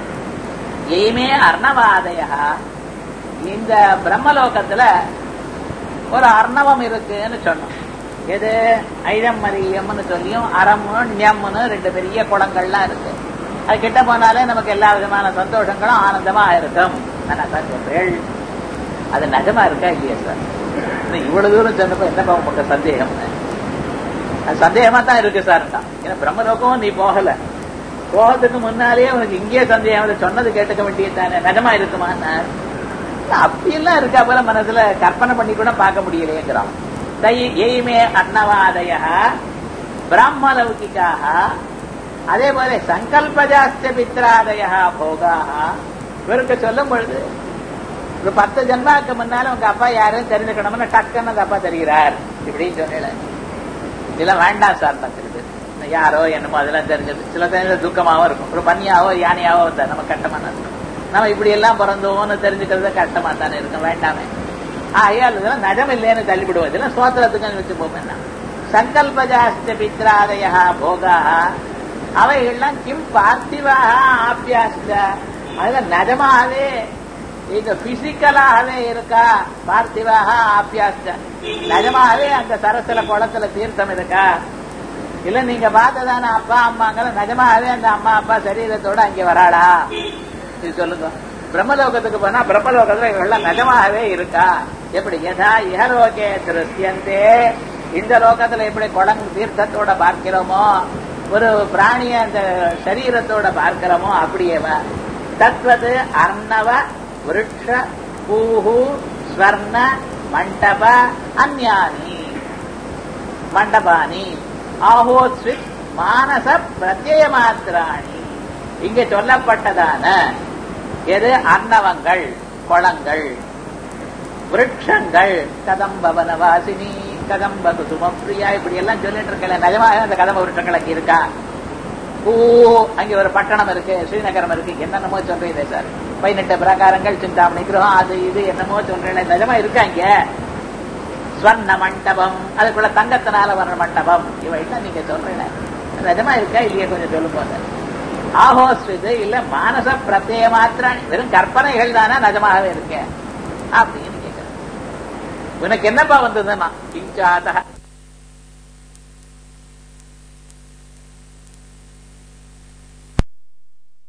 எய்மே அர்ணவாதய இந்த பிரம்மலோகத்துல ஒரு அர்ணவம் இருக்குன்னு சொன்னோம் எது ஐதம் மரியம்னு சொல்லியும் அறம்னு ஞம்னு ரெண்டு பெரிய குளங்கள்லாம் இருக்கு அது கிட்ட போனாலே நமக்கு எல்லா விதமான சந்தோஷங்களும் ஆனந்தமா இருக்கும் நான் சார் சொல்றேன் அது நிஜமா இருக்கா இல்லையா சார் இவ்வளவு தூரம் சொன்னப்ப என்ன உங்களுக்கு சந்தேகம் அது சந்தேகமா தான் இருக்கு சார் ஏன்னா பிரம்மலோகம் நீ போகல போகிறதுக்கு முன்னாலேயே உனக்கு இங்கே சந்தேகம் சொன்னது கேட்டுக்க வேண்டியதானே நிஜமா இருக்குமா அப்படியெல்லாம் இருக்கா போல மனசுல கற்பனை பண்ணி கூட பார்க்க முடியலையேங்கிறான் தை எய்மே அன்னவாதய பிராமலௌகிக்காக அதே போல சங்கல்பஜாஸ்த பித்ராதய போகாக இவருக்கு சொல்லும் பொழுது ஒரு பத்து ஜன்மாக்கு முன்னால உங்க அப்பா யாரும் தெரிஞ்சுக்கணும்னு டக்குன்னு அந்த அப்பா தெரிகிறார் இப்படின்னு சொன்னேன் இதெல்லாம் வேண்டாம் சார் பத்து பேர் யாரோ என்னமோ அதெல்லாம் தெரிஞ்சது சில தெரிஞ்ச துக்கமாவும் இருக்கும் ஒரு பன்னியாவோ யானையாவோ இருந்தா நம்ம கட்டமா இருக்கும் நம்ம இப்படி எல்லாம் பிறந்தோம்னு தெரிஞ்சுக்கிறது கஷ்டமா தானே இருக்கும் வேண்டாமே ஆயால் இதெல்லாம் நஜம் இல்லைன்னு தள்ளிவிடுவோம் இதெல்லாம் சோத்திரத்துக்கு வச்சு போவேன் சங்கல்பஜாஸ்த பித்ராதயா போகா அவைகள்லாம் கிம் பார்த்திவாக ஆப்பியாஸ்த அதெல்லாம் நஜமாகவே இங்க பிசிக்கலாகவே இருக்கா பார்த்திவாக ஆப்பியாஸ்த நிஜமாகவே அந்த சரஸ்ல குளத்துல தீர்த்தம் இருக்கா இல்ல நீங்க பார்த்ததான அப்பா அம்மாங்கிற நிஜமாகவே அந்த அம்மா அப்பா சரீரத்தோட அங்க வராடா இது சொல்லுங்க பிரம்மலோகத்துக்கு போனா பிரம்மலோகத்துல இவெல்லாம் நிஜமாகவே இருக்கா எப்படி யதா இஹலோகே திருஷ்யந்தே இந்த லோகத்துல எப்படி குளம் தீர்த்தத்தோட பார்க்கிறோமோ ஒரு பிராணிய அந்த சரீரத்தோட பார்க்கிறோமோ அப்படியேவா தத்வது அர்ணவ விருட்ச பூஹு ஸ்வர்ண மண்டப அந்யானி மண்டபானி ஆஹோஸ்வித் மானச பிரத்யய மாத்திராணி இங்க சொல்லப்பட்டதான எது அர்ணவங்கள் குளங்கள் விருட்சங்கள் கதம்ப வனவாசினி கதம்ப குசுமம் பிரியா இப்படி எல்லாம் சொல்லிட்டு இருக்கல நிஜமாக அந்த கதம்ப விருட்சங்கள் அங்க இருக்கா பூ அங்க ஒரு பட்டணம் இருக்கு ஸ்ரீநகரம் இருக்கு என்னென்னமோ சொல்றீங்க சார் பதினெட்டு பிரகாரங்கள் சிந்தாமணி கிரகம் அது இது என்னமோ சொல்றேன் நிஜமா இருக்கா இங்க ஸ்வர்ண மண்டபம் அதுக்குள்ள தங்கத்தினால வர்ற மண்டபம் இவைதான் நீங்க சொல்றீங்க நிஜமா இருக்கா இல்லையா கொஞ்சம் சொல்லுங்க ஆஹோஸ்விது இல்ல மானச பிரத்யேக மாத்திரம் வெறும் கற்பனைகள் தானே நிஜமாகவே இருக்கேன் அப்படின்னு கேட்கிறேன் உனக்கு என்னப்பா வந்ததுன்னா கிஞ்சாத